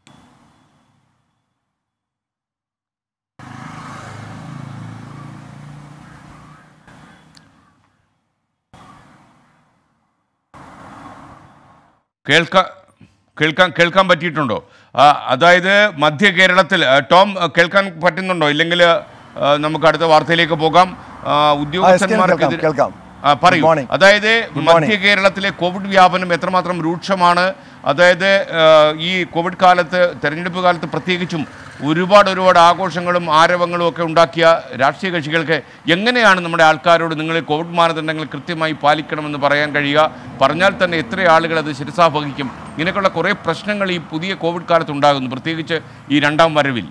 കേൾക്കാൻ കേൾക്കാൻ കേൾക്കാൻ പറ്റിയിട്ടുണ്ടോ ആ, അതായത് മധ്യ കേരളത്തിൽ ആ, ടോം ആ, കേൾക്കാൻ പറ്റുന്നുണ്ടോ ഇല്ലെങ്കിൽ ആ, നമുക്ക് അടുത്ത വാർത്തയിലേക്ക് പോകാം ആ, ഉദ്യോഗസ്ഥന്മാർക്കെതിരെ കേൾക്കാം. ആ, പറയൂ Good morning. അതായത് Good morning. മധ്യ കേരളത്തിലെ കോവിഡ് വ്യാപനം എത്രമാത്രം രൂക്ഷമാണ് അതായത് ആ, ഈ കോവിഡ് കാലത്ത് തെരഞ്ഞെടുപ്പ് കാലത്ത് പ്രത്യേകിച്ചും ഒരുപാട് ഒരുപാട് ആഘോഷങ്ങളും ആരവങ്ങളും ഒക്കെ ഉണ്ടാക്കിയ രാഷ്ട്രീയ കക്ഷികൾക്ക് എങ്ങനെയാണ് നമ്മുടെ ആൾക്കാരോട് നിങ്ങൾ കോവിഡ് മാനദണ്ഡങ്ങൾ കൃത്യമായി പാലിക്കണമെന്ന് പറയാൻ കഴിയുക പറഞ്ഞാൽ തന്നെ എത്ര ആളുകൾ അത് ശിരസാവഹിക്കും ഇങ്ങനെയൊക്കെയുള്ള കുറേ പ്രശ്നങ്ങൾ ഈ പുതിയ കോവിഡ് കാലത്ത് ഉണ്ടാകുന്നു പ്രത്യേകിച്ച് ഈ രണ്ടാം വരവിൽ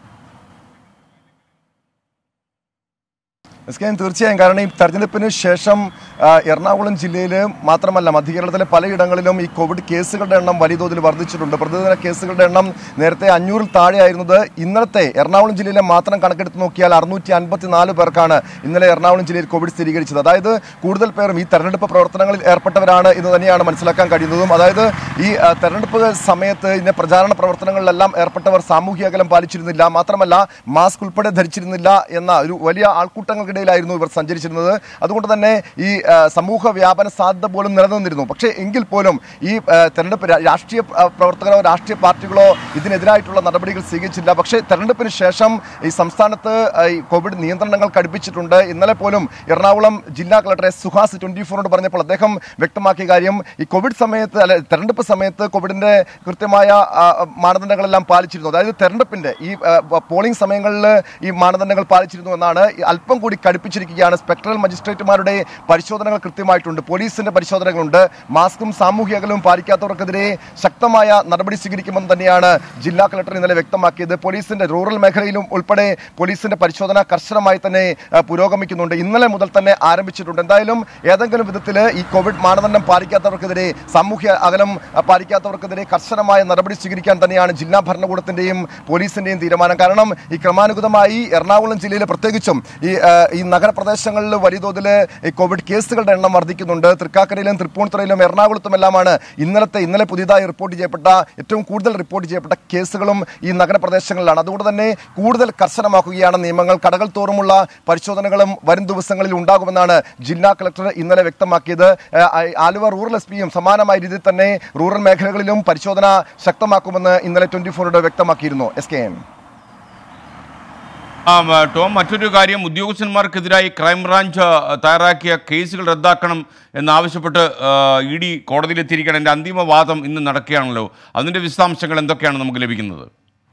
എസ് കെ എൻ തീർച്ചയായും കാരണം ഈ തെരഞ്ഞെടുപ്പിന് ശേഷം ആ, എറണാകുളം ജില്ലയിൽ മാത്രമല്ല മധ്യ കേരളത്തിലെ പലയിടങ്ങളിലും ഈ കോവിഡ് കേസുകളുടെ എണ്ണം വലിയ തോതിൽ വർദ്ധിച്ചിട്ടുണ്ട് പ്രതിദിന കേസുകളുടെ എണ്ണം നേരത്തെ അഞ്ഞൂറിൽ താഴെയായിരുന്നത് ഇന്നലത്തെ എറണാകുളം ജില്ലയിലെ മാത്രം കണക്കെടുത്ത് നോക്കിയാൽ അറുന്നൂറ്റി അൻപത്തിനാല് പേർക്കാണ് ഇന്നലെ എറണാകുളം ജില്ലയിൽ കോവിഡ് സ്ഥിരീകരിച്ചത് അതായത് കൂടുതൽ പേരും ഈ തെരഞ്ഞെടുപ്പ് പ്രവർത്തനങ്ങളിൽ ഏർപ്പെട്ടവരാണ് എന്ന് തന്നെയാണ് മനസ്സിലാക്കാൻ കഴിയുന്നതും അതായത് ഈ ആ, തെരഞ്ഞെടുപ്പ് സമയത്ത് ഇതിന്റെ പ്രചാരണ പ്രവർത്തനങ്ങളിലെല്ലാം ഏർപ്പെട്ടവർ സാമൂഹ്യ അകലം പാലിച്ചിരുന്നില്ല മാത്രമല്ല മാസ്ക് ഉൾപ്പെടെ ധരിച്ചിരുന്നില്ല എന്ന ഒരു വലിയ ആൾക്കൂട്ടങ്ങൾക്കിടയിലായിരുന്നു ഇവർ സഞ്ചരിച്ചിരുന്നത് അതുകൊണ്ട് തന്നെ ഈ ആ, സമൂഹ വ്യാപന സാധ്യത പോലും നിലനിന്നിരുന്നു പക്ഷേ എങ്കിൽ പോലും ഈ ആ, തെരഞ്ഞെടുപ്പ് രാ- രാഷ്ട്രീയ ആ, പ്രവർത്തകരോ രാഷ്ട്രീയ പാർട്ടികളോ ഇതിനെതിരായിട്ടുള്ള നടപടികൾ സ്വീകരിച്ചില്ല പക്ഷേ തെരഞ്ഞെടുപ്പിന് ശേഷം ഈ സംസ്ഥാനത്ത് ആ, ഈ കോവിഡ് നിയന്ത്രണങ്ങൾ കടുപ്പിച്ചിട്ടുണ്ട് ഇന്നലെ പോലും എറണാകുളം ജില്ലാ കളക്ടറെ സുഹാസ് ട്വന്റി ഫോറിനോട് പറഞ്ഞപ്പോൾ അദ്ദേഹം വ്യക്തമാക്കിയ കാര്യം ഈ കോവിഡ് സമയത്ത് അല്ലെ തെരഞ്ഞെടുപ്പ് സമയത്ത് കോവിഡിന്റെ കൃത്യമായ ആ, മാനദണ്ഡങ്ങളെല്ലാം പാലിച്ചിരുന്നു അതായത് തെരഞ്ഞെടുപ്പിന്റെ ഈ ആ, പോളിംഗ് സമയങ്ങളിൽ ഈ മാനദണ്ഡങ്ങൾ പാലിച്ചിരുന്നു എന്നാണ് ഈ അല്പം കൂടി കടുപ്പിച്ചിരിക്കുകയാണ് സ്പെക്ട്രൽ മജിസ്ട്രേറ്റുമാരുടെ പരിശോധനകൾ കൃത്യമായിട്ടുണ്ട് പോലീസിന്റെ പരിശോധനകളുണ്ട് മാസ്കും സാമൂഹ്യ അകലവും പാലിക്കാത്തവർക്കെതിരെ ശക്തമായ നടപടി സ്വീകരിക്കുമെന്ന് തന്നെയാണ് ജില്ലാ കളക്ടർ ഇന്നലെ വ്യക്തമാക്കിയത് പോലീസിന്റെ റൂറൽ മേഖലയിലും ഉൾപ്പെടെ പോലീസിന്റെ പരിശോധന കർശനമായി തന്നെ ആ, പുരോഗമിക്കുന്നുണ്ട് ഇന്നലെ മുതൽ തന്നെ ആരംഭിച്ചിട്ടുണ്ട് എന്തായാലും ഏതെങ്കിലും വിധത്തിൽ ഈ കോവിഡ് മാനദണ്ഡം പാലിക്കാത്തവർക്കെതിരെ സാമൂഹ്യ അകലം ആ, പാലിക്കാത്തവർക്കെതിരെ കർശനമായ നടപടി സ്വീകരിക്കാൻ തന്നെയാണ് ജില്ലാ ഭരണകൂടത്തിന്റെയും പോലീസിന്റെയും തീരുമാനം കാരണം ഈ ക്രമാനുഗതമായി എറണാകുളം ജില്ലയിൽ പ്രത്യേകിച്ചും ഈ ആ, ഈ നഗരപ്രദേശങ്ങളിൽ വലിയ തോതിൽ ഈ കോവിഡ് കേസുകളുടെ എണ്ണം വർദ്ധിക്കുന്നുണ്ട് തൃക്കാക്കരയിലും തൃപ്പൂണിത്തുറയിലും എറണാകുളത്തുമെല്ലാമാണ് ഇന്നലത്തെ ഇന്നലെ പുതിയതായി റിപ്പോർട്ട് ചെയ്യപ്പെട്ട ഏറ്റവും കൂടുതൽ റിപ്പോർട്ട് ചെയ്യപ്പെട്ട കേസുകളും ഈ നഗരപ്രദേശങ്ങളിലാണ് അതുകൊണ്ട് തന്നെ കൂടുതൽ കർശനമാക്കുകയാണ് നിയമങ്ങൾ കടകൾ തോറുമുള്ള പരിശോധനകളും വരും ദിവസങ്ങളിൽ ഉണ്ടാകുമെന്നാണ് ജില്ലാ കളക്ടർ ഇന്നലെ വ്യക്തമാക്കിയത് ആ, ആലുവ റൂറൽ എസ് പിയും സമാനമായ രീതിയിൽ തന്നെ റൂറൽ മേഖലകളിലും പരിശോധന ശക്തമാക്കുമെന്ന് ഇന്നലെ ട്വന്റി ഫോറോട് വ്യക്തമാക്കിയിരുന്നു എസ് കെ എൻ ആ മ, ടോം മറ്റൊരു കാര്യം ഉദ്യോഗസ്ഥന്മാർക്കെതിരായി ക്രൈംബ്രാഞ്ച് ആ, തയ്യാറാക്കിയ കേസുകൾ റദ്ദാക്കണം എന്നാവശ്യപ്പെട്ട് ഇ ഡി കോടതിയിലെത്തിയിരിക്കുകയാണ് എൻ്റെ അന്തിമ വാദം ഇന്ന് നടക്കുകയാണല്ലോ അതിൻ്റെ വിശദാംശങ്ങൾ എന്തൊക്കെയാണ് നമുക്ക് ലഭിക്കുന്നത്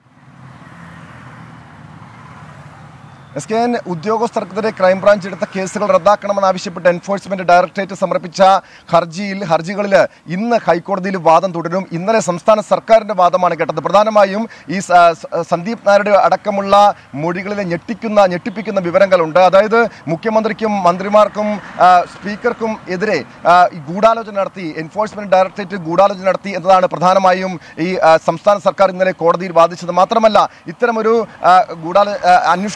എസ് കെ എൻ ഉദ്യോഗസ്ഥർക്കെതിരെ ക്രൈംബ്രാഞ്ച് എടുത്ത കേസുകൾ റദ്ദാക്കണമെന്നാവശ്യപ്പെട്ട് എൻഫോഴ്സ്മെന്റ് ഡയറക്ടറേറ്റ് സമർപ്പിച്ച ഹർജിയിൽ ഹർജികളിൽ ഇന്ന് ഹൈക്കോടതിയിൽ വാദം തുടരും ഇന്നലെ സംസ്ഥാന സർക്കാരിന്റെ വാദമാണ് കേട്ടത് പ്രധാനമായും ഈ സ- സ- സന്ദീപ് നായരുടെ അടക്കമുള്ള മൊഴികളിലെ ഞെട്ടിക്കുന്ന ഞെട്ടിപ്പിക്കുന്ന വിവരങ്ങളുണ്ട് അതായത് മുഖ്യമന്ത്രിക്കും മന്ത്രിമാർക്കും ആ, സ്പീക്കർക്കും എതിരെ ആ, ഈ ഗൂഢാലോചന നടത്തി എൻഫോഴ്സ്മെന്റ് ഡയറക്ടറേറ്റ് ഗൂഢാലോചന നടത്തി എന്നതാണ് പ്രധാനമായും ഈ ആ, സംസ്ഥാന സർക്കാർ ഇന്നലെ കോടതിയിൽ വാദിച്ചത് മാത്രമല്ല ഇത്തരമൊരു ആ, ഗൂഢാലോ ആ, അന്വേഷണം ഈ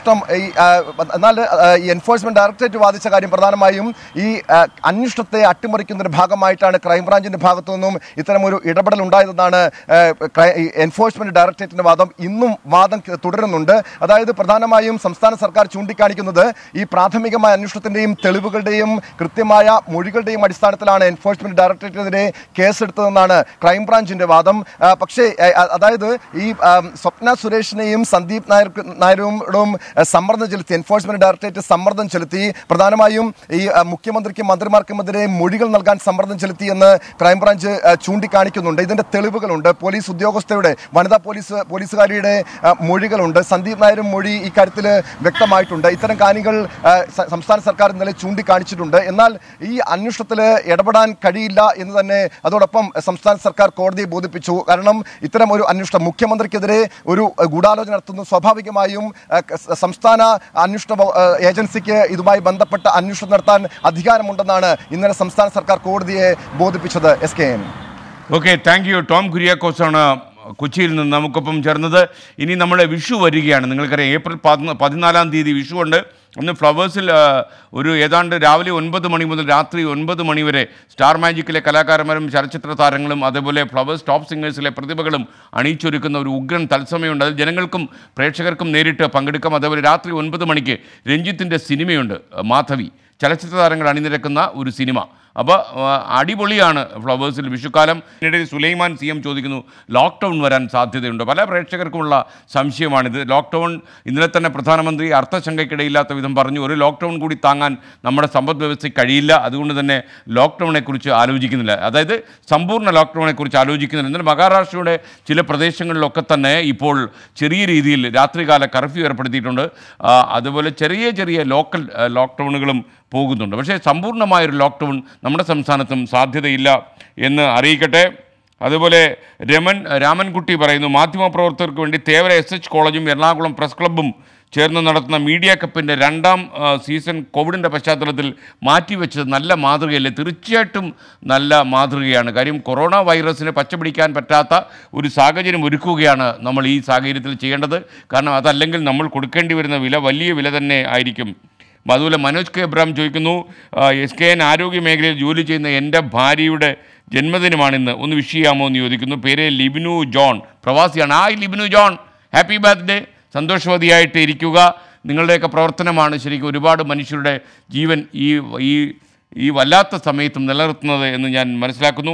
ആ, എന്നാൽ ആ, ഈ എൻഫോഴ്സ്മെന്റ് ഡയറക്ടറേറ്റ് വാദിച്ച കാര്യം പ്രധാനമായും ഈ ആ, അന്വേഷണത്തെ അട്ടിമറിക്കുന്നതിന്റെ ഭാഗമായിട്ടാണ് ക്രൈംബ്രാഞ്ചിന്റെ ഭാഗത്തു നിന്നും ഇത്തരം ഒരു ഇടപെടൽ ഉണ്ടായതെന്നാണ് ആ, ക്രൈ- ഈ എൻഫോഴ്സ്മെന്റ് ഡയറക്ടറേറ്റിന്റെ വാദം ഇന്നും വാദം ക- തുടരുന്നുണ്ട് അതായത് പ്രധാനമായും സംസ്ഥാന സർക്കാർ ചൂണ്ടിക്കാണിക്കുന്നത് ഈ പ്രാഥമികമായ അന്വേഷണത്തിന്റെയും തെളിവുകളുടെയും കൃത്യമായ മൊഴികളുടെയും അടിസ്ഥാനത്തിലാണ് എൻഫോഴ്സ്മെന്റ് ഡയറക്ടറേറ്റിനെതിരെ കേസെടുത്തതെന്നാണ് ക്രൈംബ്രാഞ്ചിന്റെ വാദം ആ, പക്ഷേ ആ, ആ, അതായത് ഈ ആ, സ്വപ്ന സുരേഷിനെയും സന്ദീപ് നായർ നായരോടും ആ, സമ്മർദ്ദം ചെലുത്തി എൻഫോഴ്സ്മെന്റ് ഡയറക്ടറേറ്റ് സമ്മർദ്ദം ചെലുത്തി പ്രധാനമായും ഈ ആ, മുഖ്യമന്ത്രിക്കും മന്ത്രിമാർക്കുമെതിരെ മൊഴികൾ നൽകാൻ സമ്മർദ്ദം ചെലുത്തി എന്ന് ക്രൈംബ്രാഞ്ച് ആ, ചൂണ്ടിക്കാണിക്കുന്നുണ്ട് ഇതിന്റെ തെളിവുകളുണ്ട് പോലീസ് ഉദ്യോഗസ്ഥരുടെ വനിതാ പോലീസ് പോലീസുകാരിയുടെ ആ, മൊഴികളുണ്ട് സന്ദീപ് നായരും മൊഴി ഇക്കാര്യത്തിൽ വ്യക്തമായിട്ടുണ്ട് ഇത്തരം കാര്യങ്ങൾ ആ, സ- സംസ്ഥാന സർക്കാർ ഇന്നലെ ചൂണ്ടിക്കാണിച്ചിട്ടുണ്ട് എന്നാൽ ഈ അന്വേഷണത്തിൽ ഇടപെടാൻ കഴിയില്ല എന്ന് തന്നെ അതോടൊപ്പം സംസ്ഥാന സർക്കാർ കോടതിയെ ബോധിപ്പിച്ചു കാരണം ഇത്തരം ഒരു അന്വേഷണം മുഖ്യമന്ത്രിക്കെതിരെ ഒരു അഹ്, ഗൂഢാലോചന നടത്തുന്നു സ്വാഭാവികമായും അഹ്, ക- സ- സംസ്ഥാന അന്വേഷണ വ- അഹ്, ഏജൻസിക്ക് ഇതുമായി ബന്ധപ്പെട്ട അന്വേഷണം നടത്താൻ അധികാരമുണ്ടെന്നാണ് ഇന്നലെ സംസ്ഥാന സർക്കാർ കോടതിയെ ബോധിപ്പിച്ചത് S K N okay thank you Tom കുര്യാക്കോസാണ് കൊച്ചിയിൽ നിന്ന് നമുക്കൊപ്പം ചേർന്നത് ഇനി നമ്മുടെ വിഷു വരികയാണ് നിങ്ങൾക്കറിയാം ഏപ്രിൽ പതിന പതിനാലാം തീയതി വിഷു ഉണ്ട് അന്ന് ഫ്ലവേഴ്സിൽ ആ, ഒരു ഏതാണ്ട് രാവിലെ ഒൻപത് മണി മുതൽ രാത്രി ഒൻപത് മണി വരെ സ്റ്റാർ മാജിക്കിലെ കലാകാരന്മാരും ചലച്ചിത്ര താരങ്ങളും അതേപോലെ ഫ്ലവേഴ്സ് ടോപ്പ് സിംഗേഴ്സിലെ പ്രതിഭകളും അണിയിച്ചൊരുക്കുന്ന ഒരു ഉഗ്രൻ തത്സമയമുണ്ട് അതിൽ ജനങ്ങൾക്കും പ്രേക്ഷകർക്കും നേരിട്ട് പങ്കെടുക്കാം അതേപോലെ രാത്രി ഒൻപത് മണിക്ക് രഞ്ജിത്തിൻ്റെ സിനിമയുണ്ട് മാധവി ചലച്ചിത്ര താരങ്ങൾ അണിനിരക്കുന്ന ഒരു സിനിമ അപ്പോൾ അടിപൊളിയാണ് ഫ്ലവേഴ്സിൽ വിഷുക്കാലം ഇതിനിടയിൽ സുലൈമാൻ സി എം ചോദിക്കുന്നു ലോക്ക്ഡൗൺ വരാൻ സാധ്യതയുണ്ട് പല പ്രേക്ഷകർക്കുമുള്ള സംശയമാണിത് ലോക്ക്ഡൗൺ ഇന്നലെ തന്നെ പ്രധാനമന്ത്രി അർത്ഥശങ്കയ്ക്കിടയില്ലാത്ത വിധം പറഞ്ഞു ഒരു ലോക്ക്ഡൗൺ കൂടി താങ്ങാൻ നമ്മുടെ സമ്പദ് വ്യവസ്ഥയ്ക്ക് കഴിയില്ല അതുകൊണ്ട് തന്നെ ലോക്ക്ഡൗണിനെക്കുറിച്ച് ആലോചിക്കുന്നില്ല അതായത് സമ്പൂർണ്ണ ലോക്ക്ഡൗണിനെക്കുറിച്ച് ആലോചിക്കുന്നില്ല എന്നാൽ മഹാരാഷ്ട്രയുടെ ചില പ്രദേശങ്ങളിലൊക്കെ തന്നെ ഇപ്പോൾ ചെറിയ രീതിയിൽ രാത്രികാല കർഫ്യൂ ഏർപ്പെടുത്തിയിട്ടുണ്ട് ആ, അതുപോലെ ചെറിയ ചെറിയ ലോക്കൽ ആ, ലോക്ക്ഡൗണുകളും പോകുന്നുണ്ട് പക്ഷേ സമ്പൂർണ്ണമായൊരു ലോക്ക്ഡൗൺ നമ്മുടെ സംസ്ഥാനത്തും സാധ്യതയില്ല എന്ന് അറിയിക്കട്ടെ അതുപോലെ രമൻ രാമൻകുട്ടി പറയുന്നു മാധ്യമപ്രവർത്തകർക്ക് വേണ്ടി തേവര എസ് എച്ച് കോളേജും എറണാകുളം പ്രസ് ക്ലബ്ബും ചേർന്ന് നടത്തുന്ന മീഡിയ കപ്പിൻ്റെ രണ്ടാം ആ, സീസൺ കോവിഡിൻ്റെ പശ്ചാത്തലത്തിൽ മാറ്റിവെച്ചത് നല്ല മാതൃകയല്ലേ തീർച്ചയായിട്ടും നല്ല മാതൃകയാണ് കാര്യം കൊറോണ വൈറസിനെ പച്ചപിടിക്കാൻ പറ്റാത്ത ഒരു സാഹചര്യം ഒരുക്കുകയാണ് നമ്മൾ ഈ സാഹചര്യത്തിൽ ചെയ്യേണ്ടത് കാരണം അതല്ലെങ്കിൽ നമ്മൾ കൊടുക്കേണ്ടി വരുന്ന വില വലിയ വില തന്നെ ആയിരിക്കും അതുപോലെ മനോജ് കെ എബ്രാം ചോദിക്കുന്നു ആ, എസ് കെ എൻ ആരോഗ്യ മേഖലയിൽ ജോലി ചെയ്യുന്ന എൻ്റെ ഭാര്യയുടെ ജന്മദിനമാണിന്ന് ഒന്ന് വിഷ് ചെയ്യാമോ എന്ന് ചോദിക്കുന്നു പേര് ലിബിനു ജോൺ പ്രവാസിയാണ് hi Libin John happy birthday സന്തോഷവതിയായിട്ട് ഇരിക്കുക നിങ്ങളുടെയൊക്കെ പ്രവർത്തനമാണ് ശരിക്കും ഒരുപാട് മനുഷ്യരുടെ ജീവൻ ഈ ഈ ഈ വല്ലാത്ത സമയത്തും നിലനിർത്തുന്നത് എന്ന് ഞാൻ മനസ്സിലാക്കുന്നു